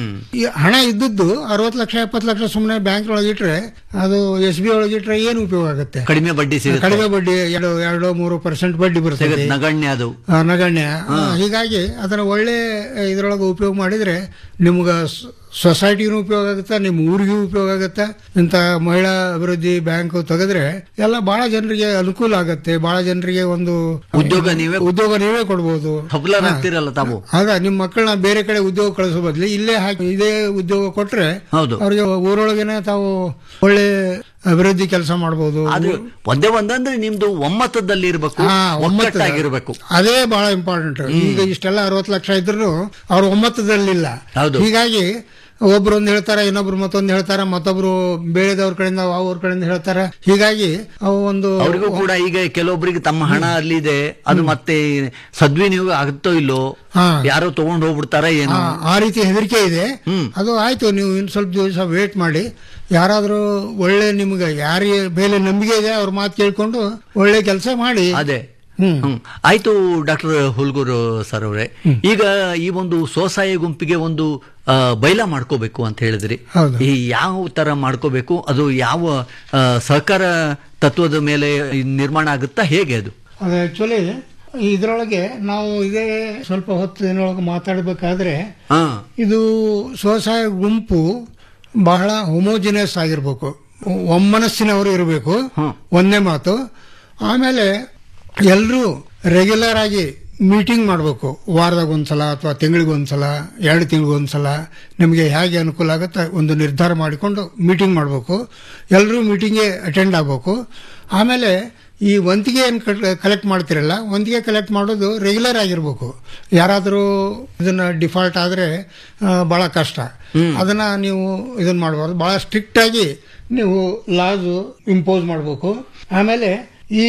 ಈ ಹಣ ಇದ್ದದ್ದು ಅರವತ್ತು ಲಕ್ಷ ಎಪ್ಪತ್ತು ಲಕ್ಷ ಸುಮ್ಮನೆ ಬ್ಯಾಂಕ್ ಒಳಗಿಟ್ರೆ ಅದು ಎಸ್ ಬಿ ಒಳಗಿಟ್ರೆ ಏನು ಉಪಯೋಗ ಆಗುತ್ತೆ ಕಡಿಮೆ ಬಡ್ಡಿ ಸಿಗುತ್ತೆ ಕಡಿಮೆ ಬಡ್ಡಿ ಎರಡು ಎರಡು ಮೂರು ಪರ್ಸೆಂಟ್ ಬಡ್ಡಿ ಬರ್ತದೆ ಸಿಗುತ್ತೆ, ನಗಣ್ಯ ಅದು ಆ, ನಗಣ್ಯ ಆ, ಹೀಗಾಗಿ ಅದನ್ನ ಒಳ್ಳೆ ಇದರೊಳಗೆ ಉಪಯೋಗ ಮಾಡಿದ್ರೆ ನಿಮ್ಗೆ ಸೊಸೈಟಿಗೂ ಉಪಯೋಗ ಆಗುತ್ತೆ ನಿಮ್ಮ ಊರಿಗೂ ಉಪಯೋಗ ಆಗುತ್ತೆ ಇಂಥ ಮಹಿಳಾ ಅಭಿವೃದ್ಧಿ ಬ್ಯಾಂಕ್ ತೆಗೆದ್ರೆ ಎಲ್ಲ ಬಹಳ ಜನರಿಗೆ ಅನುಕೂಲ ಆಗುತ್ತೆ ಬಹಳ ಜನರಿಗೆ ಒಂದು ಉದ್ಯೋಗ ನೀವೇ ಉದ್ಯೋಗ ನೀವೇ ಕೊಡ್ಬೋದು ಸಫಲರಾಗ್ತಿರಲ್ಲ ತಾವು ಆಗ ನಿಮ್ಮ ಮಕ್ಕಳನ್ನ ಬೇರೆ ಕಡೆ ಉದ್ಯೋಗ ಕಳಿಸೋ ಬದಲು ಇಲ್ಲೇ ಹಾಕಿ ಇದೇ ಉದ್ಯೋಗ ಕೊಟ್ರೆ ಹೌದು. ಅವ್ರಿಗೆ ಊರೊಳಗೇನೆ ತಾವು ಒಳ್ಳೆ ಅಭಿವೃದ್ಧಿ ಕೆಲಸ ಮಾಡಬಹುದು ಆದ್ರೆ ಒಂದೇ ಒಂದಂದ್ರೆ ನಿಮ್ದು ಒಮ್ಮತದಲ್ಲಿ ಇರಬೇಕು ಹಾ, ಒಮ್ಮತದ- ಒಮ್ಮತ್ತಾಗಿರ್ಬೇಕು ಅದೇ ಬಹಳ ಇಂಪಾರ್ಟೆಂಟ್ ಈಗ ಇಷ್ಟೆಲ್ಲ ಅರವತ್ತು ಲಕ್ಷ ಇದ್ರು ಅವ್ರ ಒಮ್ಮತದಲ್ಲಿಲ್ಲ ಹೌದು. ಹೀಗಾಗಿ ಒಬ್ರು ಒಂದ್ ಹೇಳ್ತಾರೆ ಇನ್ನೊಬ್ರು ಮತ್ತೊಂದು ಹೇಳ್ತಾರೆ ಮತ್ತೊಬ್ರು ಬೇಳೆದವ್ರ ಕಡೆಯಿಂದ ಅವ್ರ ಕಡೆಯಿಂದ ಹೇಳ್ತಾರೆ ಹೀಗಾಗಿ ಅವು ಒಂದು ಅವರಿಗೂ ಕೂಡ ಈಗ ಕೆಲವೊಬ್ಬರಿಗೆ ತಮ್ಮ ಹಣ ಅಲ್ಲಿದೆ ಅದು ಮತ್ತೆ ಸದ್ವಿನಿಯೋಗ ಆಗುತ್ತೋ ಇಲ್ಲೋ ಹಾ. ಯಾರೋ ತಗೊಂಡು ಹೋಗ್ಬಿಡ್ತಾರ ಏನೋ ಆ- ಆ ರೀತಿ ಹೆದರಿಕೆ ಇದೆ ಅದು ಆಯ್ತು ನೀವು ಇನ್ ಸ್ವಲ್ಪ ದಿವಸ ವೇಟ್ ಮಾಡಿ ಯಾರಾದ್ರೂ ಒಳ್ಳೆ ನಿಮ್ಗೆ ಯಾರಿಗೆ ಮೇಲೆ ನಂಬಿಕೆ ಇದೆ ಅವ್ರ ಮಾತು ಕೇಳ್ಕೊಂಡು ಒಳ್ಳೆ ಕೆಲಸ ಮಾಡಿ ಅದೇ ಹ್ಮ್. ಹ್ಮ್. ಆಯ್ತು ಡಾಕ್ಟರ್ ಹುಲ್ಗೂರು ಸರ್ ಅವರೇ ಈಗ ಈ ಒಂದು ಸ್ವಸಹಾಯ ಗುಂಪಿಗೆ ಒಂದು ಆ, ಬೈಲ ಮಾಡ್ಕೋಬೇಕು ಅಂತ ಹೇಳಿದ್ರಿ ಹೌದು. ಈ ಯಾವ ತರ ಮಾಡ್ಕೋಬೇಕು ಅದು ಯಾವ ಆ, ಸಹಕಾರ ತತ್ವದ ಮೇಲೆ ನಿರ್ಮಾಣ ಆಗುತ್ತಾ ಹೇಗೆ ಅದು ಅದು ಆಕ್ಚುಲಿ ಇದರೊಳಗೆ ನಾವು ಇದೇ ಸ್ವಲ್ಪ ಹೊತ್ತು ಇದರೊಳಗೆ ಮಾತಾಡಬೇಕಾದ್ರೆ ಹಾ ಇದು ಸ್ವಸಹಾಯ ಗುಂಪು ಬಹಳ ಹೋಮೋಜಿನಿಯಸ್ ಆಗಿರ್ಬೇಕು ಒಮ್ಮನಸ್ಸಿನವರು ಇರಬೇಕು ಒಂದೇ ಮಾತು ಆಮೇಲೆ ಎಲ್ಲರೂ ರೆಗ್ಯುಲರ್ ಆಗಿ ಮೀಟಿಂಗ್ ಮಾಡಬೇಕು ವಾರದಾಗ ಒಂದ್ಸಲ ಅಥವಾ ತಿಂಗಳಿಗೆ ಒಂದ್ಸಲ ಎರಡು ತಿಂಗಳಿಗೆ ಒಂದ್ಸಲ ನಿಮಗೆ ಹೇಗೆ ಅನುಕೂಲ ಆಗುತ್ತೆ ಒಂದು ನಿರ್ಧಾರ ಮಾಡಿಕೊಂಡು ಮೀಟಿಂಗ್ ಮಾಡಬೇಕು ಎಲ್ಲರೂ ಮೀಟಿಂಗ್ಗೆ ಅಟೆಂಡ್ ಆಗಬೇಕು ಆಮೇಲೆ ಈ ವಂತಿಗೆ ಏನು ಕಲೆಕ್ಟ್ ಮಾಡ್ತಿರಲ್ಲ ವಂತಿಗೆ ಕಲೆಕ್ಟ್ ಮಾಡೋದು ರೆಗ್ಯುಲರ್ ಆಗಿರ್ಬೇಕು ಯಾರಾದರೂ ಇದನ್ನ ಡಿಫಾಲ್ಟ್ ಆದರೆ ಬಹಳ ಕಷ್ಟ ಅದನ್ನ ನೀವು ಇದನ್ನ ಮಾಡಬಾರ್ದು ಬಹಳ ಸ್ಟ್ರಿಕ್ಟ್ ಆಗಿ ನೀವು ಲಾಸು ಇಂಪೋಸ್ ಮಾಡಬೇಕು ಆಮೇಲೆ ಈ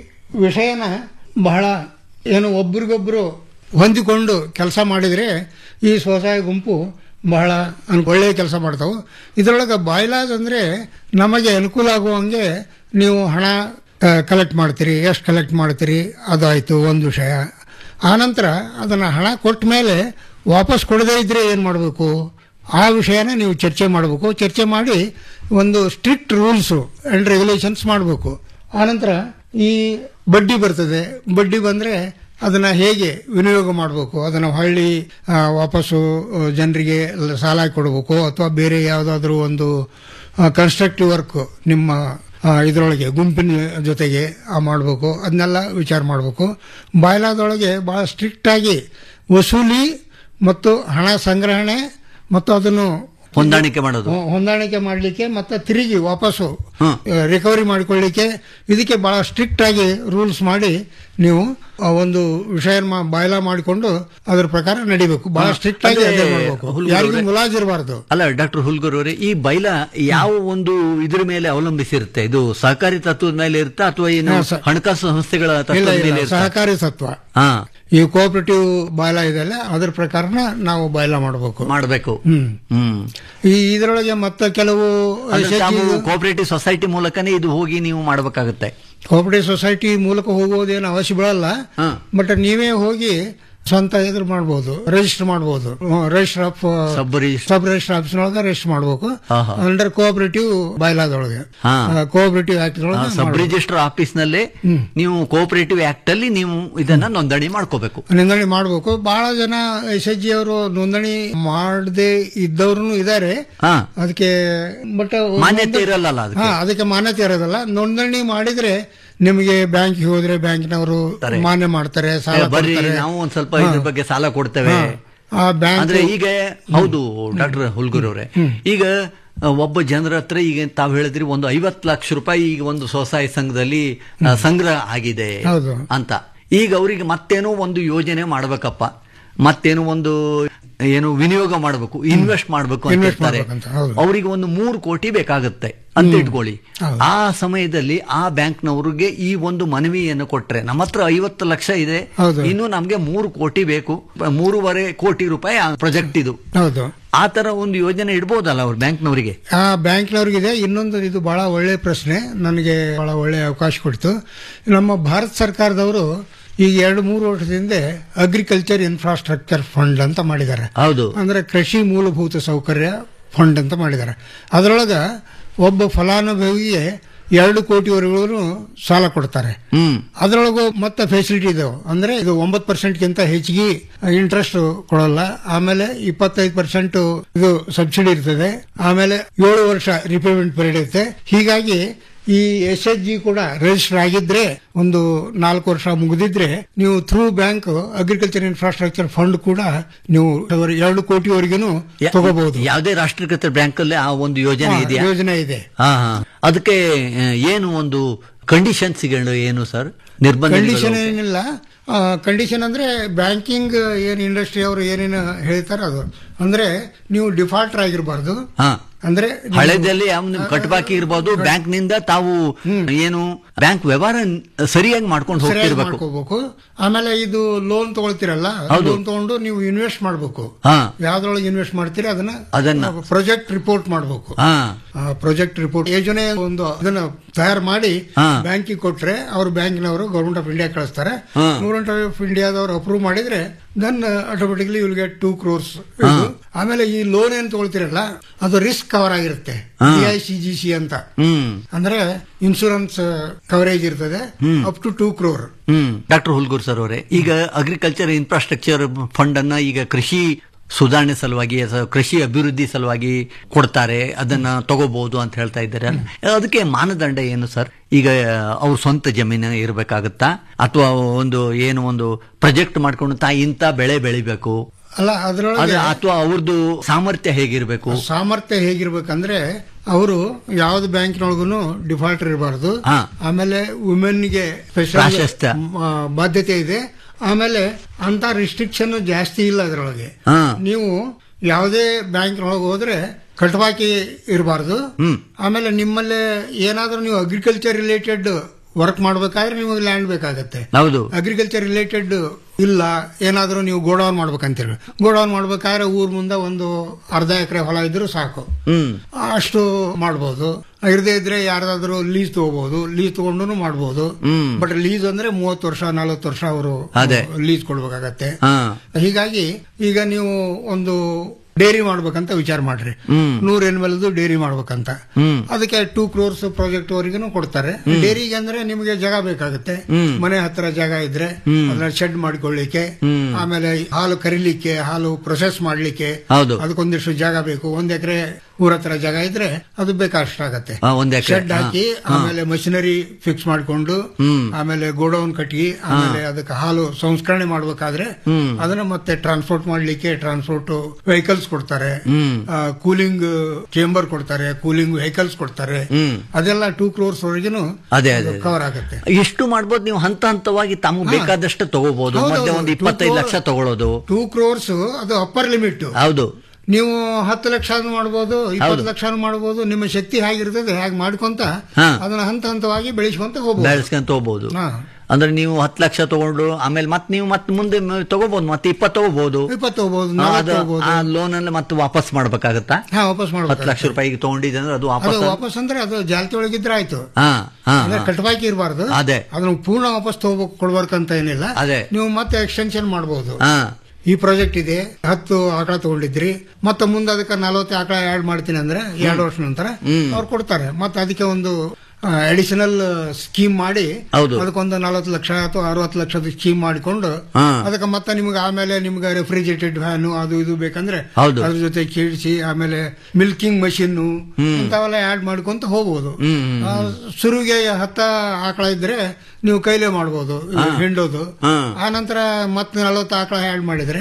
ವಿಷಯನ ಬಹಳ ಏನು ಒಬ್ರಿಗೊಬ್ರು ಹೊಂದಿಕೊಂಡು ಕೆಲಸ ಮಾಡಿದರೆ ಈ ಸ್ವಸಹಾಯ ಗುಂಪು ಬಹಳ ಅನ್- ಒಳ್ಳೆಯ ಕೆಲಸ ಮಾಡ್ತಾವೆ ಇದರೊಳಗೆ ಬಾಯ್ಲಾಸ್ ಅಂದರೆ ನಮಗೆ ಅನುಕೂಲ ಆಗುವಂಗೆ ನೀವು ಹಣ ಕಲೆಕ್ಟ್ ಮಾಡ್ತೀರಿ ಎಷ್ಟು ಕಲೆಕ್ಟ್ ಮಾಡ್ತೀರಿ ಅದಾಯಿತು ಒಂದು ವಿಷಯ ಆನಂತರ ಅದನ್ನು ಹಣ ಕೊಟ್ಟ ಮೇಲೆ ವಾಪಸ್ ಕೊಡದೇ ಇದ್ರೆ ಏನು ಮಾಡಬೇಕು ಆ ವಿಷಯನ ನೀವು ಚರ್ಚೆ ಮಾಡಬೇಕು ಚರ್ಚೆ ಮಾಡಿ ಒಂದು ಸ್ಟ್ರಿಕ್ಟ್ ರೂಲ್ಸು ಆ್ಯಂಡ್ ರೆಗ್ಯುಲೇಷನ್ಸ್ ಮಾಡಬೇಕು ಆನಂತರ ಈ ಬಡ್ಡಿ ಬರ್ತದೆ ಬಡ್ಡಿ ಬಂದರೆ ಅದನ್ನು ಹೇಗೆ ವಿನಿಯೋಗ ಮಾಡಬೇಕು ಅದನ್ನು ಹೊಳ್ಳಿ ಆ, ವಾಪಸ್ಸು ಜನರಿಗೆ ಸಾಲ ಕೊಡಬೇಕು ಅಥವಾ ಬೇರೆ ಯಾವುದಾದ್ರೂ ಒಂದು ಕನ್ಸ್ಟ್ರಕ್ಟಿವ್ ವರ್ಕ್ ನಿಮ್ಮ ಆ, ಇದರೊಳಗೆ ಗುಂಪಿನ ಜೊತೆಗೆ ಮಾಡಬೇಕು ಅದನ್ನೆಲ್ಲ ವಿಚಾರ ಮಾಡಬೇಕು ಬಾಯ್ಲಾದೊಳಗೆ ಭಾಳ ಸ್ಟ್ರಿಕ್ಟಾಗಿ ವಸೂಲಿ ಮತ್ತು ಹಣ ಸಂಗ್ರಹಣೆ ಮತ್ತು ಅದನ್ನು ಹೊಂದಾಣಿಕೆ ಮಾಡೋದು ಹೊ- ಹೊಂದಾಣಿಕೆ ಮಾಡಲಿಕ್ಕೆ ಮತ್ತೆ ತಿರುಗಿ ವಾಪಸ್ಸು ರಿಕವರಿ ಮಾಡಿಕೊಳ್ಳಿಕ್ಕೆ ಇದಕ್ಕೆ ಬಹಳ ಸ್ಟ್ರಿಕ್ಟ್ ಆಗಿ ರೂಲ್ಸ್ ಮಾಡಿ ನೀವು ಆ ಒಂದು ವಿಷಯ ಬಾಯ್ಲಾ ಮಾಡಿಕೊಂಡು ಅದ್ರ ಪ್ರಕಾರ ನಡಿಬೇಕು ಬಹಳ ಸ್ಟ್ರಿಕ್ಟ್ ಆಗಿ ಅಂದ್ರೆ ಅದೇ ಮಾಡಬೇಕು ಹುಲ್ಗೂರು ಯಾರಿಗೂ ಅವರೇ- ಮುಲಾಜಿರಬಾರ್ದು ಅಲ್ಲ ಡಾಕ್ಟರ್ ಹುಲ್ಗೂರ್ ಅವರೇ ಈ ಬೈಲ ಯಾವ ಒಂದು ಇದ್ರ ಮೇಲೆ ಅವಲಂಬಿಸಿರುತ್ತೆ ಇದು ಸಹಕಾರಿ ತತ್ವದ ಮೇಲೆ ಇರುತ್ತಾ ಅಥವಾ ಏನು ಹಾ, ಸ- ಹಣಕಾಸು ಸಂಸ್ಥೆಗಳ ಇಲ್ಲ ತತ್ವದ ಇಲ್ಲ ಮೇಲೆ ಇರುತ್ತಾ? ಸಹಕಾರಿ ತತ್ವ ಹಾ ಈ ಕೋಆಪರೇಟಿವ್ ಬಾಯ್ಲಾ ಇದೆಲ್ಲ ಅದ್ರ ಪ್ರಕಾರನ ನಾವು ಬಾಯ್ಲಾ ಮಾಡಬೇಕು ಮಾಡಬೇಕು ಹ್ಮ್ ಹ್ಮ್ ಈ ಇದರೊಳಗೆ ಮತ್ತೆ ಕೆಲವು ಅಂದ್ರೆ ತಾವು SHG ಕೋಆಪರೇಟಿವ್ ಸೊಸೈಟಿ ಮೂಲಕನೇ ಇದು ಹೋಗಿ ನೀವು ಮಾಡಬೇಕಾಗುತ್ತೆ ಕೋಆಪರೇಟಿವ್ ಸೊಸೈಟಿ ಮೂಲಕ ಹೋಗುವುದೇನು ಅವಶ್ಯ ಬೀಳಲ್ಲ ಹಾ. ಬಟ್ ನೀವೇ ಹೋಗಿ ಸ್ವಂತ ಇದ್ರ ಮಾಡ್ಬೋದು ರಿಜಿಸ್ಟರ್ ಮಾಡ್ಬೋದು register of sub register sub register office ಒಳಗೆ ರಿಜಿಸ್ಟರ್ ಮಾಡ್ಬೇಕು ಆಹಾ. ಅಂಡರ್ ಕೋಆಪರೇಟಿವ್ ಬೈಲಾದೊಳಗೆ ಹಾ. ಕೋಆಪರೇಟಿವ್ ಆಕ್ಟ್ ಒಳಗೆ ಸಬ್ ಮಾಡ್ಬೋದು. ರಿಜಿಸ್ಟರ್ ಆಫೀಸ್ ನಲ್ಲೇ ನೀವು ಕೋಆಪರೇಟಿವ್ ಆಕ್ಟ್ ಅಲ್ಲಿ ನೀವು ಇದನ್ನ ನೋಂದಣಿ ಮಾಡ್ಕೋಬೇಕು ನೋಂದಣಿ ಮಾಡಬೇಕು ಬಹಳ ಜನ ಎಸ್ ಎಚ್ ಜಿ ಅವರು ನೋಂದಣಿ ಮಾಡದೆ ಇದ್ದವ್ರು ಇದ್ದಾರೆ ಹಾ ಅದಕ್ಕೆ ಬಟ್ ಮಾನ್ಯತೆ ಇರಲ್ಲ ಅದಕ್ಕೆ ಹಾ ಅದಕ್ಕೆ ಮಾನ್ಯತೆ ಇರೋದಲ್ಲ ನೋಂದಣಿ ಮಾಡಿದ್ರೆ ನಿಮಗೆ ಬ್ಯಾಂಕ್ಗೆ ಹೋದ್ರೆ ಬ್ಯಾಂಕ್ನವರು ಮಾನ್ಯ ಮಾಡ್ತಾರೆ ಸಾಲ ಏ, ಬರ್ರಿ ಕೊಡ್ತಾರೆ. ನಾವು ಒಂದ್ ಸ್ವಲ್ಪ ಇದ್ರ ಬಗ್ಗೆ ಸಾಲ ಕೊಡ್ತೇವೆ ಹಾ. ಆ ಬ್ಯಾಂಕ್ ಅಂದ್ರೆ ಈಗ ಹೌದು ಡಾಕ್ಟರ್ ಹುಲ್ಗೂರ್ ಅವರೇ ಈಗ ಆ, ಒಬ್ಬ ಜನರ ಹತ್ರ ಈಗ ತಾವು ಹೇಳಿದ್ರಿ ಒಂದು ಐವತ್ತು ಲಕ್ಷ ರೂಪಾಯಿ ಈಗ ಒಂದು ಸ್ವಸಹಾಯ ಸಂಘದಲ್ಲಿ ಆ, ಸಂಗ್ರಹ ಆಗಿದೆ ಹೌದು. ಅಂತ ಈಗ ಅವರಿಗೆ ಮತ್ತೇನೋ ಒಂದು ಯೋಜನೆ ಮಾಡ್ಬೇಕಪ್ಪ ಮತ್ತೇನೋ ಒಂದು ಏನು ವಿನಿಯೋಗ ಮಾಡಬೇಕು ಇನ್ವೆಸ್ಟ್ ಮಾಡಬೇಕು ಅಂತ Invest ಇರ್ತಾರೆ ಮಾಡ್ಬೇಕಂತ, ಹೌದು. ಅವರಿಗೆ ಒಂದು ಮೂರು ಕೋಟಿ ಬೇಕಾಗುತ್ತೆ ಅಂತ ಇಟ್ಕೊಳ್ಳಿ ಹೌದು. ಆ ಸಮಯದಲ್ಲಿ ಆ ಬ್ಯಾಂಕ್ನವ್ರಿಗೆ ಈ ಒಂದು ಮನವಿಯನ್ನು ಕೊಟ್ರೆ ನಮ್ಮ ಹತ್ರ ಐವತ್ತು ಲಕ್ಷ ಇದೆ ಹೌದು. ಇನ್ನು ನಮ್ಗೆ ಮೂರು ಕೋಟಿ ಬೇಕು ಮೂರುವರೆ ಕೋಟಿ ರೂಪಾಯಿ ಪ್ರಾಜೆಕ್ಟ್ ಇದು ಹೌದು ಆ ತರ ಒಂದು ಯೋಜನೆ ಇಡ್ಬೋದಲ್ಲ ಅವ್ರ ಬ್ಯಾಂಕ್ನವರಿಗೆ ಆ ಬ್ಯಾಂಕ್ನವ್ರಿಗಿದೆ ಇನ್ನೊಂದು ಇದು ಬಹಳ ಒಳ್ಳೆ ಪ್ರಶ್ನೆ ನನಗೆ ಬಹಳ ಒಳ್ಳೆ ಅವಕಾಶ ಕೊಡ್ತು ನಮ್ಮ ಭಾರತ ಸರ್ಕಾರದವರು ಈಗ ಎರಡು ಮೂರು ವರ್ಷದಿಂದ ಅಗ್ರಿಕಲ್ಚರ್ ಇನ್ಫ್ರಾಸ್ಟ್ರಕ್ಚರ್ ಫಂಡ್ ಅಂತ ಮಾಡಿದ್ದಾರೆ ಹೌದು ಅಂದ್ರೆ ಕೃಷಿ ಮೂಲಭೂತ ಸೌಕರ್ಯ ಫಂಡ್ ಅಂತ ಮಾಡಿದ್ದಾರೆ ಅದರೊಳಗ ಒಬ್ಬ ಫಲಾನುಭವಿಗೆ ಎರಡು ಕೋಟಿವರೆಗೂ ಸಾಲ ಕೊಡ್ತಾರೆ ಹ್ಮ್ ಅದರೊಳಗೂ ಮತ್ತೆ ಫೆಸಿಲಿಟಿ ಇದಾವೆ ಅಂದ್ರೆ ಇದು ಒಂಬತ್ತು ಪರ್ಸೆಂಟ್ಗಿಂತ ಹೆಚ್ಚಿಗೆ ಇಂಟ್ರೆಸ್ಟ್ ಕೊಡಲ್ಲ ಆಮೇಲೆ ಇಪ್ಪತ್ತೈದು ಪರ್ಸೆಂಟ್ ಇದು ಸಬ್ಸಿಡಿ ಇರ್ತದೆ ಆಮೇಲೆ ಏಳು ವರ್ಷ ರಿಪೇಮೆಂಟ್ ಪೀರಿಯಡ್ ಇರುತ್ತೆ ಹೀಗಾಗಿ ಈ ಎಸ್ ಎಚ್ ಜಿ ಕೂಡ ರಿಜಿಸ್ಟರ್ ಆಗಿದ್ರೆ ಒಂದು ನಾಲ್ಕು ವರ್ಷ ಮುಗಿದಿದ್ರೆ ನೀವು through bank agriculture infrastructure fund ಕೂಡ ನೀವು ಎರಡು ಕೋಟಿವರೆಗೂ ತಗೋಬಹುದು ಯಾವುದೇ ರಾಷ್ಟ್ರೀಕೃತ ಬ್ಯಾಂಕ್ ಅಲ್ಲಿ ಆ ಒಂದು ಯೋಜನೆ ಇದೆಯಾ ಯೋಜನೆ ಇದೆ ಹಾ ಹಾ ಅದಕ್ಕೆ ಆ, ಏನು ಒಂದು ಕಂಡೀಷನ್ಸ್ಗಳು ಏನು ಸರ್ ನಿರ್ಬಂಧ ಕಂಡೀಷನ್ ಏನಿಲ್ಲ ಕಂಡೀಷನ್ ಅಂದ್ರೆ ಬ್ಯಾಂಕಿಂಗ್ ಏನ್ ಇಂಡಸ್ಟ್ರಿ ಅವರು ಏನೇನು ಹೇಳ್ತಾರೆ ಅದು ಅಂದ್ರೆ ನೀವು ಡಿಫಾಲ್ಟರ್ ಆಗಿರಬಾರ್ದು ಹಾ ಅಂದ್ರೆ ನೀವು- ಹಳೆದಲ್ಲಿ ಯಾವ ನಿಮ್ ಕಟ್ಬಾಕಿ ಇರ್ಬೋದು ಬ್ಯಾಂಕ್ ನಿಂದ ತಾವು ಏನು ಬ್ಯಾಂಕ್ ವ್ಯವಹಾರ ಸರಿಯಾಗಿ ಮಾಡ್ಕೊಂಡು ಸರಿಯಾಗಿ ಹೋಗ್ತಿರ್ಬೇಕು ಮಾಡ್ಕೋಬೇಕು ಆಮೇಲೆ ಇದು ಲೋನ್ ತಗೊಳ್ತಿರಲ್ಲ ಹೌದು. ಲೋನ್ ತಗೊಂಡು ನೀವು ಇನ್ವೆಸ್ಟ್ ಮಾಡಬೇಕು ಹಾ ಯಾವ್ದ್ರೊಳಗೆ ಇನ್ವೆಸ್ಟ್ ಮಾಡ್ತೀರಿ ಅದನ್ನ ಅದನ್ನ. ಪ್ರಾಜೆಕ್ಟ್ ರಿಪೋರ್ಟ್ ಮಾಡಬೇಕು ಹಾ ಪ್ರಾಜೆಕ್ಟ್ ರಿಪೋರ್ಟ್ ಯೋಜನೆ ಒಂದು ಅದನ್ನ ತಯಾರು ಮಾಡಿ ಹಾ. ಬ್ಯಾಂಕಿಗೆ ಕೊಟ್ರೆ ಅವ್ರು ಬ್ಯಾಂಕಿನವರು ಗೌರ್ಮೆಂಟ್ ಆಫ್ ಇಂಡಿಯಾ ಕಳಿಸ್ತಾರೆ ಹಾ. ಗೌರ್ಮೆಂಟ್ ಆಫ್ ಇಂಡಿಯಾದವರು ಅಪ್ರೂವ್ ಮಾಡಿದ್ರೆ then automatically will get two crores ಆಮೇಲೆ ಈ ಲೋನ್ ಏನ್ ತಗೊಳ್ತಿರಲ್ಲ ಅದು ರಿಸ್ಕ್ ಕವರ್ ಆಗಿರುತ್ತೆ ಐ ಸಿ ಜಿ ಸಿ ಅಂತ ಹ್ಮ್ ಅಂದ್ರೆ ಇನ್ಶೂರೆನ್ಸ್ ಕವರೇಜ್ ಇರ್ತದೆ up to two crore hmm doctor Hulgur sir ಅವರೇ ಈಗ ಅಗ್ರಿಕಲ್ಚರ್ ಇನ್ಫ್ರಾಸ್ಟ್ರಕ್ಚರ್ ಫಂಡ್ ಅನ್ನ ಈಗ ಕೃಷಿ ಸುಧಾರಣೆ ಸಲುವಾಗಿ ಅಥವಾ ಕೃಷಿ ಅಭಿವೃದ್ಧಿ ಸಲುವಾಗಿ ಕೊಡ್ತಾರೆ ಅದನ್ನ ತಗೋಬಹುದು ಅಂತ ಹೇಳ್ತಾ ಇದ್ದಾರೆ ಅದಕ್ಕೆ ಮಾನದಂಡ ಏನು ಸರ್ ಈಗ ಅವ್ರ ಸ್ವಂತ ಜಮೀನು ಇರಬೇಕಾಗತ್ತಾ ಅಥವಾ ಒಂದು ಏನು ಒಂದು ಪ್ರಾಜೆಕ್ಟ್ ಮಾಡ್ಕೊಂಡು ತಾ ಇಂಥ ಬೆಳೆ ಬೆಳಿಬೇಕು ಅಲ್ಲ ಅದರೊಳಗೆ ಅದು ಅಥವಾ ಅವ್ರದ್ದು ಸಾಮರ್ಥ್ಯ ಹೇಗಿರ್ಬೇಕು ಸಾಮರ್ಥ್ಯ ಹೇಗಿರ್ಬೇಕಂದ್ರೆ ಅವರು ಯಾವ್ದು ಬ್ಯಾಂಕಿನೊಳಗೂ ಡಿಫಾಲ್ಟರ್ ಇರಬಾರ್ದು ಹಾ. ಆಮೇಲೆ ವುಮೆನ್ಗೆ ಸ್ಪೆಷಲ್ ಪ್ರಾಶಸ್ತ್ಯ. ಬಾಧ್ಯತೆ ಇದೆ ಆಮೇಲೆ ಅಂತ ರಿಸ್ಟ್ರಿಕ್ಷನ್ ಜಾಸ್ತಿ ಇಲ್ಲ ಅದರೊಳಗೆ ಹಾ ನೀವು ಯಾವುದೇ ಬ್ಯಾಂಕಿನೊಳಗೆ ಹೋದ್ರೆ ಕಟ್ಬಾಕಿ ಇರಬಾರ್ದು ಹ್ಮ್. ಆಮೇಲೆ ನಿಮ್ಮಲ್ಲೇ ಏನಾದ್ರೂ ನೀವು ಅಗ್ರಿಕಲ್ಚರ್ ರಿಲೇಟೆಡ್ ವರ್ಕ್ ಮಾಡ್ಬೇಕಾದ್ರೆ ನಿಮಗೆ ಲ್ಯಾಂಡ್ ಬೇಕಾಗತ್ತೆ ಹೌದು ಅಗ್ರಿಕಲ್ಚರ್ ರಿಲೇಟೆಡ್ ಇಲ್ಲ ಏನಾದರೂ ನೀವು ಗೋಡೌನ್ ಮಾಡ್ಬೇಕಂತೀರಿ ಗೋಡೌನ್ ಮಾಡ್ಬೇಕಾದ್ರೆ ಊರ್ ಮುಂದೆ ಒಂದು ಅರ್ಧ ಎಕರೆ ಹೊಲ ಇದ್ರೂ ಸಾಕು ಹ್ಮ್ ಅಷ್ಟು ಮಾಡ್ಬೋದು ಇರದೇ ಇದ್ರೆ ಯಾರ್ದಾದ್ರೂ ಲೀಸ್ ತಗೋಬಹುದು ಲೀಸ್ ತಗೊಂಡು ಮಾಡ್ಬೋದು ಹ್ಮ್. ಬಟ್ ಲೀಸ್ ಅಂದ್ರೆ ಮೂವತ್ತು ವರ್ಷ ನಲವತ್ತು ವರ್ಷ ಅವರು ಅದೇ. ಲೀಸ್ ಕೊಡ್ಬೇಕಾಗತ್ತೆ ಹಾ ಹೀಗಾಗಿ ಈಗ ನೀವು ಒಂದು ಡೈರಿ ಮಾಡ್ಬೇಕಂತ ವಿಚಾರ ಮಾಡ್ರಿ ಹ್ಮ್. ನೂರ್ ಎನ್ ಡೈರಿ ಮಾಡ್ಬೇಕಂತ ಹ್ಮ್ ಅದಕ್ಕೆ ಟೂ ಕ್ರೋರ್ಸ್ ಪ್ರಾಜೆಕ್ಟ್ ವರೆಗೂ ಕೊಡ್ತಾರೆ ಡೈರಿಗೆ ಅಂದ್ರೆ ನಿಮಗೆ ಜಾಗ ಬೇಕಾಗುತ್ತೆ ಹ್ಮ್. ಮನೆ ಹತ್ರ ಜಾಗ ಇದ್ರೆ ಹ್ಮ್. ಅದನ್ನ ಶೆಡ್ ಮಾಡ್ಕೊಳ್ಳಿಕ್ಕೆ ಹ್ಮ್. ಆಮೇಲೆ ಹಾಲು ಕರಿಲಿಕ್ಕೆ ಹಾಲು ಪ್ರೊಸೆಸ್ ಮಾಡ್ಲಿಕ್ಕೆ ಹೌದು. ಅದಕ್ಕೊಂದಿಷ್ಟು ಜಾಗ ಬೇಕು ಒಂದ್ ಎಕರೆ ಊರ ಹತ್ರ ಜಾಗ ಇದ್ರೆ ಅದು ಬೇಕಾಷ್ಟಾಗತ್ತೆ ಆ, ಒಂದ್ ಎಕ್ರೆ. ಶೆಡ್ ಹಾಕಿ ಹಾ. ಆಮೇಲೆ ಮಷಿನರಿ ಫಿಕ್ಸ್ ಮಾಡ್ಕೊಂಡು ಹ್ಮ್. ಆಮೇಲೆ ಗೋಡೌನ್ ಕಟ್ಟಿ ಆಮೇಲೆ ಅದಕ್ಕೆ ಹಾಲು ಸಂಸ್ಕರಣೆ ಮಾಡ್ಬೇಕಾದ್ರೆ ಹ್ಮ್. ಅದನ್ನ ಮತ್ತೆ ಟ್ರಾನ್ಸ್ಪೋರ್ಟ್ ಮಾಡ್ಲಿಕ್ಕೆ ಟ್ರಾನ್ಸ್ಪೋರ್ಟ್ ವೆಹಿಕಲ್ಸ್ ಕೊಡ್ತಾರೆ ಹ್ಮ್. ಕೂಲಿಂಗ್ ಚೇಂಬರ್ ಕೊಡ್ತಾರೆ ಕೂಲಿಂಗ್ ವೆಹಿಕಲ್ಸ್ ಕೊಡ್ತಾರೆ ಹ್ಮ್. ಅದೆಲ್ಲ ಟೂ ಕ್ರೋರ್ಸ್ ವರೆಗೂ ಅದೇ ಅದೇ ಕವರ್ ಆಗುತ್ತೆ ಎಷ್ಟು ಮಾಡ್ಬೋದು ನೀವು ಹಂತ ಹಂತವಾಗಿ ತಮಗೆ ಬೇಕಾದಷ್ಟು ತಗೋಬಹುದು ಹೌದು, ಮತ್ತೆ ಹೌದು. ಒಂದು ಇಪ್ಪತ್ತೈದು ಟೂ ಲಕ್ಷ ತಗೊಳ್ಳೋದು ಟೂ ಕ್ರೋರ್ಸ್ ಅದು ಅಪ್ಪರ್ ಲಿಮಿಟ್ ಹೌದು ನೀವು ಹತ್ತು ಲಕ್ಷ ಮಾಡ್ಬೋದು ಇಪ್ಪತ್ತು ಲಕ್ಷ ಮಾಡ್ಬೋದು ನಿಮ್ಮ ಶಕ್ತಿ ಹೇಗಿರ್ತದೆ ಹೇಗೆ ಮಾಡ್ಕೊಂತ ಹಾ. ಅದನ್ನ ಹಂತ ಹಂತವಾಗಿ ಬೆಳೆಸ್ಕೊಂತ ಹೋಗ್ಬೋದು ಬೆಳೆಸ್ಕೊಂತ ಹೋಗ್ಬೋದು ಹಾ. ಅಂದ್ರೆ ನೀವು ಹತ್ತು ಲಕ್ಷ ತಗೊಂಡು ಆಮೇಲೆ ಮತ್ತೆ ನೀವು ಮತ್ತೆ ಮುಂದೆ ಮ- ತಗೋಬಹುದು ಮತ್ತೆ ಇಪ್ಪತ್ತು ತಗೋಬಹುದು ಇಪ್ಪತ್ತು ಹೋಗ್ಬೋದು ಆ, ನಲವತ್ತು ಅದು ಹೋಗ್ಬೋದು ಆ ಲೋನ್ ಅಲ್ಲಿ ಮತ್ತೆ ವಾಪಸ್ ಮಾಡ್ಬೇಕಾಗತ್ತಾ ಹಾ ವಾಪಸ್ ಹತ್ತು ಮಾಡ್ಬೇಕು ಲಕ್ಷ ರೂಪಾಯಿಗೆ ತಗೊಂಡಿದ್ದೆ ಅಂದ್ರೆ ಅದು ಅದು ವಾಪಸ್ ವಾಪಸ್ ಅಂದ್ರೆ ಅದು ಜಾಲ್ತಿ ಒಳಗಿದ್ರೆ ಆಯ್ತು ಹಾ ಹಾ ಅಂದ್ರೆ ಹಾ. ಕಟ್ಬಾಕಿ ಇರಬಾರ್ದು ಅದೇ. ಅದನ್ನ ಪೂರ್ಣ ವಾಪಸ್ ತಗೋಬೇಕು ಕೊಡ್ಬೇಕಂತ ಏನಿಲ್ಲ ಅದೇ. ನೀವು ಮತ್ತೆ ಎಕ್ಸ್ಟೆನ್ಷನ್ ಮಾಡಬಹುದು ಹಾ ಈ ಪ್ರಾಜೆಕ್ಟ್ ಇದೆ ಹತ್ತು ಆಕಳ ತಗೊಂಡಿದ್ರಿ ಮತ್ತೆ ಮುಂದೆ ಅದಕ್ಕೆ ನಲವತ್ತು ಆಕಳ ಆಡ್ ಮಾಡ್ತೀನಿ ಅಂದ್ರೆ ಎರಡು ವರ್ಷ ನಂತರ ಅವ್ರು ಕೊಡ್ತಾರೆ ಮತ್ತೆ ಅದಕ್ಕೆ ಒಂದು ಅಡಿಷನಲ್ ಸ್ಕೀಮ್ ಮಾಡಿ ಹೌದು. ಅದಕ್ಕೊಂದು ನಲವತ್ತು ಲಕ್ಷ ಅಥವಾ ಅರವತ್ತು ಲಕ್ಷದ ಸ್ಕೀಮ್ ಮಾಡಿಕೊಂಡು ಹಾ. ಅದಕ್ಕೆ ಮತ್ತೆ ನಿಮ್ಗೆ ಆಮೇಲೆ ನಿಮ್ಗೆ ರೆಫ್ರಿಜರೇಟೆಡ್ ಫ್ಯಾನು ಅದು ಇದು ಬೇಕಂದ್ರೆ ಹೌದು. ಅದ್ರ ಜೊತೆ ಕೇಳಿಸಿ ಆಮೇಲೆ ಮಿಲ್ಕಿಂಗ್ ಮಷಿನ್ ಇಂಥವೆಲ್ಲ ಆಡ್ ಮಾಡ್ಕೊಂತ ಹೋಗ್ಬೋದು ಹ್ಮ್, ಆ, ಶುರುವಿಗೆ ಹತ್ತ ಆಕಳ ಇದ್ರೆ ನೀವು ಕೈಲೇ ಮಾಡ್ಬೋದು ಇದು ಹಿಂಡೋದು ಹಾ. ಆ ನಂತರ ಮತ್ತೆ ನಲವತ್ತು ಆಕಳ ಆಡ್ ಮಾಡಿದ್ರೆ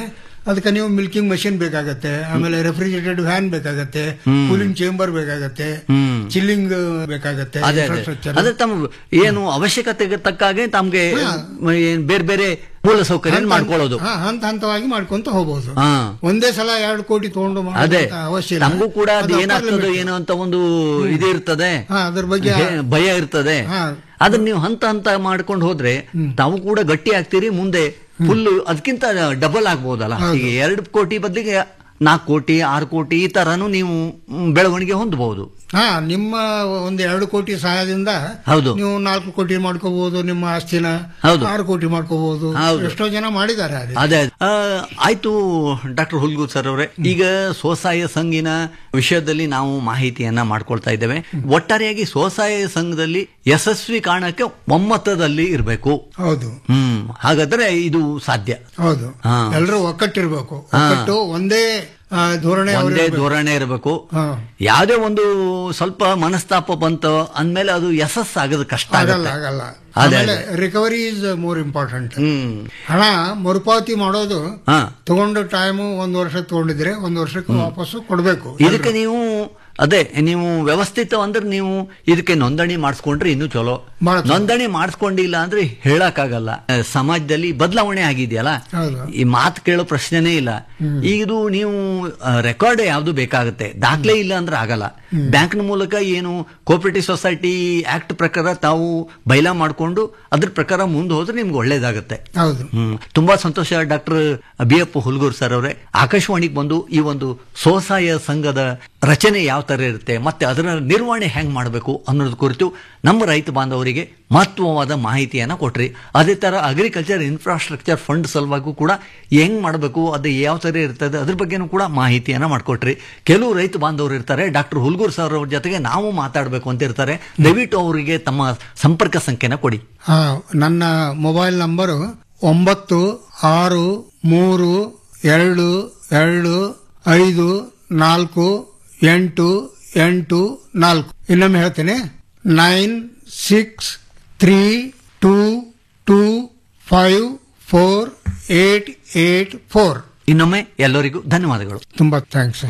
ಅದಕ್ಕೆ ನೀವು ಮಿಲ್ಕಿಂಗ್ ಮಷಿನ್ ಬೇಕಾಗತ್ತೆ ಆಮೇಲೆ ರೆಫ್ರಿಜರೇಟೆಡ್ ಫ್ಯಾನ್ ಬೇಕಾಗತ್ತೆ ಕೂಲಿಂಗ್ ಚೇಂಬರ್ ಬೇಕಾಗತ್ತೆ ಹ್ಮ್. ಚಿಲ್ಲಿಂಗ್ ಬೇಕಾಗತ್ತೆ ಅದೇ ಅದೇ infrastructure. ಅದೇ ತಮ್ಮ ಏನು ಅವಶ್ಯಕತೆಗೆ ತಕ್ಕಾಗೆ ತಮ್ಗೆ ಏನ್ ಬೇರೆ ಬೇರೆ ಮೂಲ ಸೌಕರ್ಯ ಮಾಡ್ಕೊಳ್ಳೋದು ಹಾ, ಹಂತ ಹಂತವಾಗಿ ಮಾಡ್ಕೊಂತ ಹೋಗ್ಬೋದು ಹಾ. ಒಂದೇ ಸಲ ಎರಡು ಕೋಟಿ ತಗೊಂಡು ಅದೇ ಮಾಡುವಂತ ಅವಶ್ಯ ಇಲ್ಲ. ನಮಗೂ ಕೂಡ ಅದು ಅದು ಏನಾಗ್ತದೋ upper limit. ಏನೋ ಅಂತ ಒಂದು ಇದು ಇರ್ತದೆ ಹಾ, ಅದ್ರ ಬಗ್ಗೆ ಹೇ- ಭಯ ಇರ್ತದೆ ಹಾ. ಅದನ್ನ ನೀವು ಹಂತ ಹಂತ ಮಾಡ್ಕೊಂಡು ಹೋದ್ರೆ ತಾವು ಕೂಡ ಗಟ್ಟಿ ಆಗ್ತೀರಿ ಮುಂದೆ ಫುಲ್ ಅದಕ್ಕಿಂತ ಡಬಲ್ ಆಗ್ಬೋದಲ್ಲ ಈಗ ಎರಡು ಕೋಟಿ ಬದಲಿಗೆ ನಾಲ್ಕು ಕೋಟಿ ಆರು ಕೋಟಿ ಈ ತರನು ನೀವು ಮ್, ಬೆಳವಣಿಗೆ ಹೊಂದಬಹುದು ಹಾ ನಿಮ್ಮ ಒಂದು ಎರಡು ಕೋಟಿ ಸಹಾಯದಿಂದ ಹೌದು. ನೀವು ನಾಲ್ಕು ಕೋಟಿ ಮಾಡ್ಕೋಬಹುದು ನಿಮ್ಮ ಆಸ್ತಿನ ಹೌದು. ಆರು ಕೋಟಿ ಮಾಡ್ಕೋಬಹುದು ಹೌದು. ಎಷ್ಟೋ ಜನ ಮಾಡಿದ್ದಾರೆ ಆ ರೀತಿ. ಅದೇ ಆ, ಆಯ್ತು ಡಾಕ್ಟರ್ ಹುಲ್ಗೂರ್ ಸರ್ ಅವರೇ ಈಗ ಸ್ವಸಹಾಯ ಸಂಘಿನ ವಿಷಯದಲ್ಲಿ ನಾವು ಮಾಹಿತಿಯನ್ನ ಮಾಡ್ಕೊಳ್ತಾ ಇದ್ದೇವೆ ಒಟ್ಟಾರೆಯಾಗಿ ಸ್ವಸಹಾಯ ಸಂಘದಲ್ಲಿ ಯಶಸ್ವಿ ಕಾರಣಕ್ಕೆ ಒಮ್ಮತದಲ್ಲಿ ಇರಬೇಕು ಹೌದು ಹ್ಮ್ ಹಾಗಾದ್ರೆ ಇದು ಸಾಧ್ಯ ಹೌದು ಹಾ. ಎಲ್ಲರೂ ಒಕ್ಕಟ್ಟಿರ್ಬೇಕು ಒಕ್ಕಟ್ಟು ಒಂದೇ ಆ, ಧೋರಣೆ ಅವ್ರು ಒಂದೇ ಇರ್ಬೇಕು. ಧೋರಣೆ ಇರಬೇಕು ಹಾ. ಯಾವುದೇ ಒಂದು ಸ್ವಲ್ಪ ಮನಸ್ತಾಪ ಬಂತು ಅಂದ್ಮೇಲೆ ಅದು ಯಶಸ್ಸಾಗೋದು ಕಷ್ಟ ಆಗಲ್ಲ ಆಗುತ್ತೆ ಆಗಲ್ಲ ಅದೇ, ಆಮೇಲೆ ಅದೇ. Recovery is more important hmm ಹಣ ಮರುಪಾವತಿ ಮಾಡೋದು ಹಾ ತಗೊಂಡ ಟೈಮು ಒಂದು ವರ್ಷ ತಗೊಂಡಿದ್ರೆ ಒಂದು ವರ್ಷಕ್ಕೆ ವಾಪಸ್ಸು ಕೊಡಬೇಕು ಇದಕ್ಕೆ ನೀವು ಅದೇ ನೀವು ವ್ಯವಸ್ಥಿತ ಅಂದ್ರೆ ನೀವು ಇದಕ್ಕೆ ನೋಂದಣಿ ಮಾಡಿಸ್ಕೊಂಡ್ರೆ ಇನ್ನೂ ಚಲೋ ಬಹಳ ಚಲೋ. ನೋಂದಣಿ ಮಾಡಿಸ್ಕೊಂಡಿಲ್ಲ ಅಂದ್ರೆ ಹೇಳಕ್ಕಾಗಲ್ಲ ಆ, ಸಮಾಜದಲ್ಲಿ ಬದಲಾವಣೆ ಆಗಿದೆಯಲ್ಲ ಹೌದು. ಈ ಮಾತು ಕೇಳೋ ಪ್ರಶ್ನೆನೇ ಇಲ್ಲ ಈಗ ಇದು ನೀವು ರೆಕಾರ್ಡ್ ಯಾವ್ದು ಬೇಕಾಗುತ್ತೆ ದಾಖಲೆ ಇಲ್ಲ ಅಂದ್ರೆ ಆಗಲ್ಲ ಬ್ಯಾಂಕ್ನ ಮೂಲಕ ಏನು ಕೋಪರೇಟಿವ್ ಸೊಸೈಟಿ ಆಕ್ಟ್ ಪ್ರಕಾರ ತಾವು ಬೈಲಾ ಮಾಡಿಕೊಂಡು ಅದ್ರ ಪ್ರಕಾರ ಮುಂದೆ ಹೋದ್ರೆ ನಿಮ್ಗೆ ಒಳ್ಳೇದಾಗುತ್ತೆ ಹೌದು ಹ್ಮ್ ತುಂಬಾ ಸಂತೋಷ doctor B F Hulgur sir ಅವರೇ ಆಕಾಶವಾಣಿಗೆ ಬಂದು ಈ ಒಂದು ಸ್ವಸಹಾಯ ಸಂಘದ ರಚನೆ ಯಾವ ತರ ಇರುತ್ತೆ ಮತ್ತೆ ಅದರ ನಿರ್ವಹಣೆ ಹೆಂಗ್ ಮಾಡಬೇಕು ಅನ್ನೋದ್ರ ಕುರಿತು ನಮ್ಮ ರೈತ ಬಾಂಧವರಿಗೆ ಮಹತ್ವವಾದ ಮಾಹಿತಿಯನ್ನ ಕೊಟ್ರಿ ಅದೇ ತರ ಅಗ್ರಿಕಲ್ಚರ್ ಇನ್ಫ್ರಾಸ್ಟ್ರಕ್ಚರ್ ಫಂಡ್ ಸಲುವಾಗೂ ಕೂಡ ಹೆಂಗ್ ಮಾಡಬೇಕು ಅದು ಯಾವ ತರ ಇರ್ತದೆ ಅದ್ರ ಬಗ್ಗೆನೂ ಕೂಡ ಮಾಹಿತಿಯನ್ನ ಮಾಡ್ಕೊಟ್ರಿ ಕೆಲವು ರೈತ ಬಾಂಧವರು ಇರ್ತಾರೆ ಡಾಕ್ಟರ್ ಹುಲ್ಗೂರ್ ಸರ್ ಅವ್ರ ಜೊತೆಗೆ ನಾವು ಮಾತಾಡಬೇಕು ಅಂತ ಇರ್ತಾರೆ ದಯವಿಟ್ಟು ಅವರಿಗೆ ತಮ್ಮ ಸಂಪರ್ಕ ಸಂಖ್ಯೆನ ಕೊಡಿ ಹಾ ನನ್ನ ಮೊಬೈಲ್ ನಂಬರು ಒಂಬತ್ತು ಆರು ಮೂರು ಎರಡು ಎರಡು ಐದು ನಾಲ್ಕು ಎಂಟು ಎಂಟು ನಾಲ್ಕು ಇನ್ನೊಮ್ಮೆ ಹೇಳ್ತೇನೆ nine six three two two five four eight eight four ಇನ್ನೊಮ್ಮೆ ಎಲ್ಲರಿಗೂ ಧನ್ಯವಾದಗಳು ತುಂಬಾ ಥ್ಯಾಂಕ್ಸ್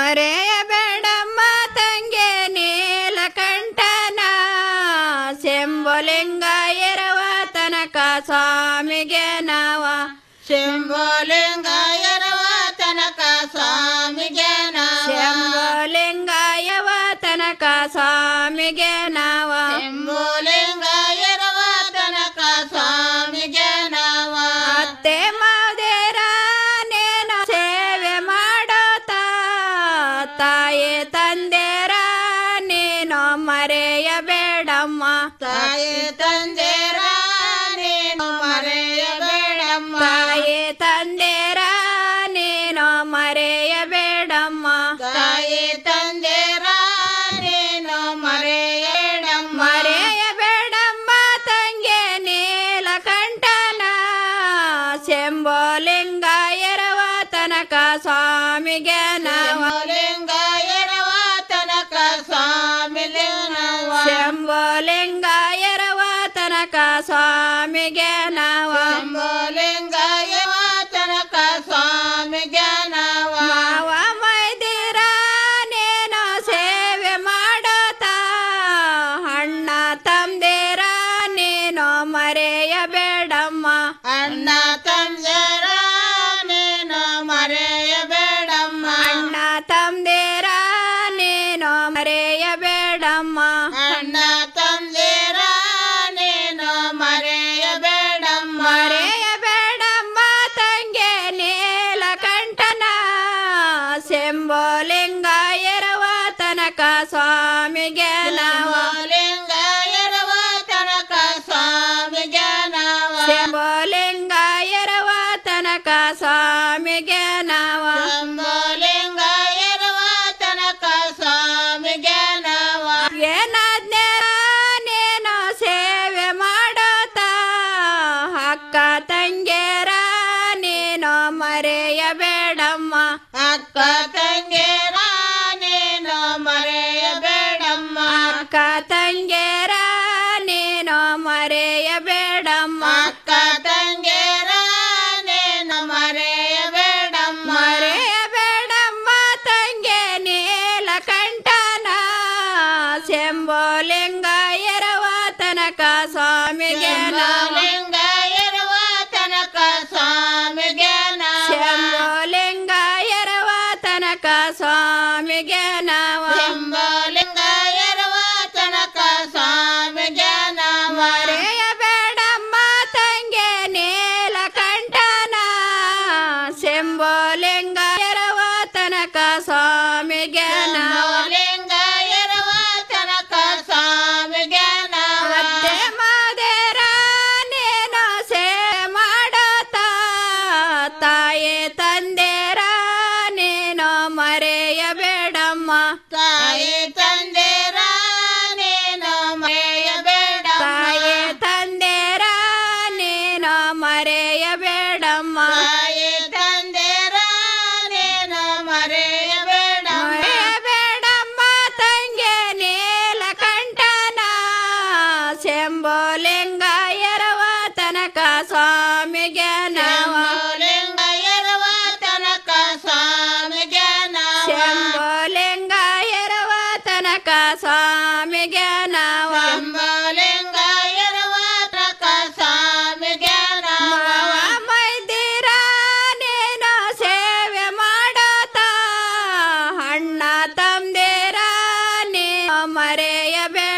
ಮರೆಯಬೇಡಮ್ಮ ತಂಗೆ ನೀಲಕಂಠನ ಶಂಭುಲಿಂಗ ಇರುವ ತನಕ ಸ್ವಾಮಿಗೆ ನಾವ ಶಂಭುಲಿಂಗ ಇರುವ ತನಕ ಸ್ವಾಮಿಗೆ ಶಂಭುಲಿಂಗ ಇರುವ ತನಕ ಸ್ವಾಮಿಗೆ ನಾವ ಶಂಭುಲಿಂಗ ಇರುವ ತನಕ ಸ್ವಾಮಿಗೆ ನಾವ ಅತ್ತೆ ಮಾದೇರ ನೇನ ಸೇವೆ ಮಾಡೋತಾ ತಾಯಿ ತಂದೆರ ನೀನು ಮರೆಯಬೇಡಮ್ಮ ತಾಯಿ ತಂದೆರ ನೀನು ಮರೆಯಬೇಡಮ್ಮ ತಾಯಿ ತಂದೆರ ನೀನು ಮರೆಯಬೇಡಮ್ಮ ತಾಯಿ ತಂದೆರ ನೀನು ಮರೆಯಬೇಡಮ್ಮ ಮರೆಯಬೇಡಮ್ಮ ತಂಗೆ ನೀಲಕಂಠನ ಶಂಭುಲಿಂಗ ಇರುವ ತನಕ ಸ್ವಾಮಿಗೆ ನಾವು ಲಿಂಗ ಇರುವ ತನಕ ಸ್ವಾಮಿಗೆ ನಾವು ಶಂಭುಲಿಂಗ ಇರುವ ತನಕ ಸ್ವಾಮಿಗೆ ನಾವು ಶಂಭುಲಿಂಗ ಇರುವ ತನಕ ಸ್ವಾಮಿಗೆ ನಾವು ಮಾವ ಮೈದಿರ ನೀನು ಸೇವೆ ಮಾಡೋತಾ ಅಣ್ಣ ತಂದಿರ ನೀನು ಮರೆಯಬೇಡಮ್ಮ ಅಣ್ಣ ತಂದಿರ ನೀನು ಮರೆಯಬೇಡಮ್ಮ ಅಣ್ಣ ತಂದಿರ ನೀನು ಮರೆಯಬೇಡಮ್ಮ ಅಣ್ಣ ತಂದಿರ ನೀನು ಮರೆಯಬೇಡಮ್ಮ ಮರೆಯಬೇಡಮ್ಮ ತಂಗೆ ನೀಲಕಂಠನ ಶಂಭುಲಿಂಗ ಇರುವ ತನಕ ಸ್ವಾಮಿಗೆ ನಾವು ಲಿಂಗ ಇರುವ ತನಕ ಸ್ವಾಮಿಗೆ ನಾವು ಶಂಭುಲಿಂಗ ಇರುವ ತನಕ ಸ್ವಾಮಿಗೆ ನಾವು ಶಂಭುಲಿಂಗ ಇರುವ ತನಕ ಸ್ವಾಮಿಗೆ ನಾವು ಏನಾದ್ನೆ ನೀನು ಸೇವೆ ಮಾಡೋತಾ ಅಕ್ಕ ತಂಗೇರ ನೀನು ಮರೆಯಬೇಡಮ್ಮ ಅಕ್ಕ ತಂಗೇರ ನೀನು ಮರೆಯಬೇಡಮ್ಮ ಅಕ್ಕ ತಂಗೇರ ನೀನು ಮರೆಯಬೇಡಮ್ಮ ಅಕ್ಕ ತಂಗೇರ ನೀನು ಮರೆಯಬೇಡಮ್ಮ ತಾಯಿ ತಂದೆರ ನೀನು ಮರೆಯಬೇಡಮ್ಮ ತಾಯಿ ತಂದೆರ ನೀನು ಮರೆಯಬೇಡ ತಾಯಿ ತಂದೆರ ನೀನು ಮರೆಯಬೇಡಮ್ಮ ತಾಯಿ ತಂದೆರ ನೀನು ಮರೆಯಬೇಡ ಮರೆಯಬೇಡಮ್ಮ ತಂಗೆ ನೀಲಕಂಠನ ಶಂಭೋಲಿಂಗ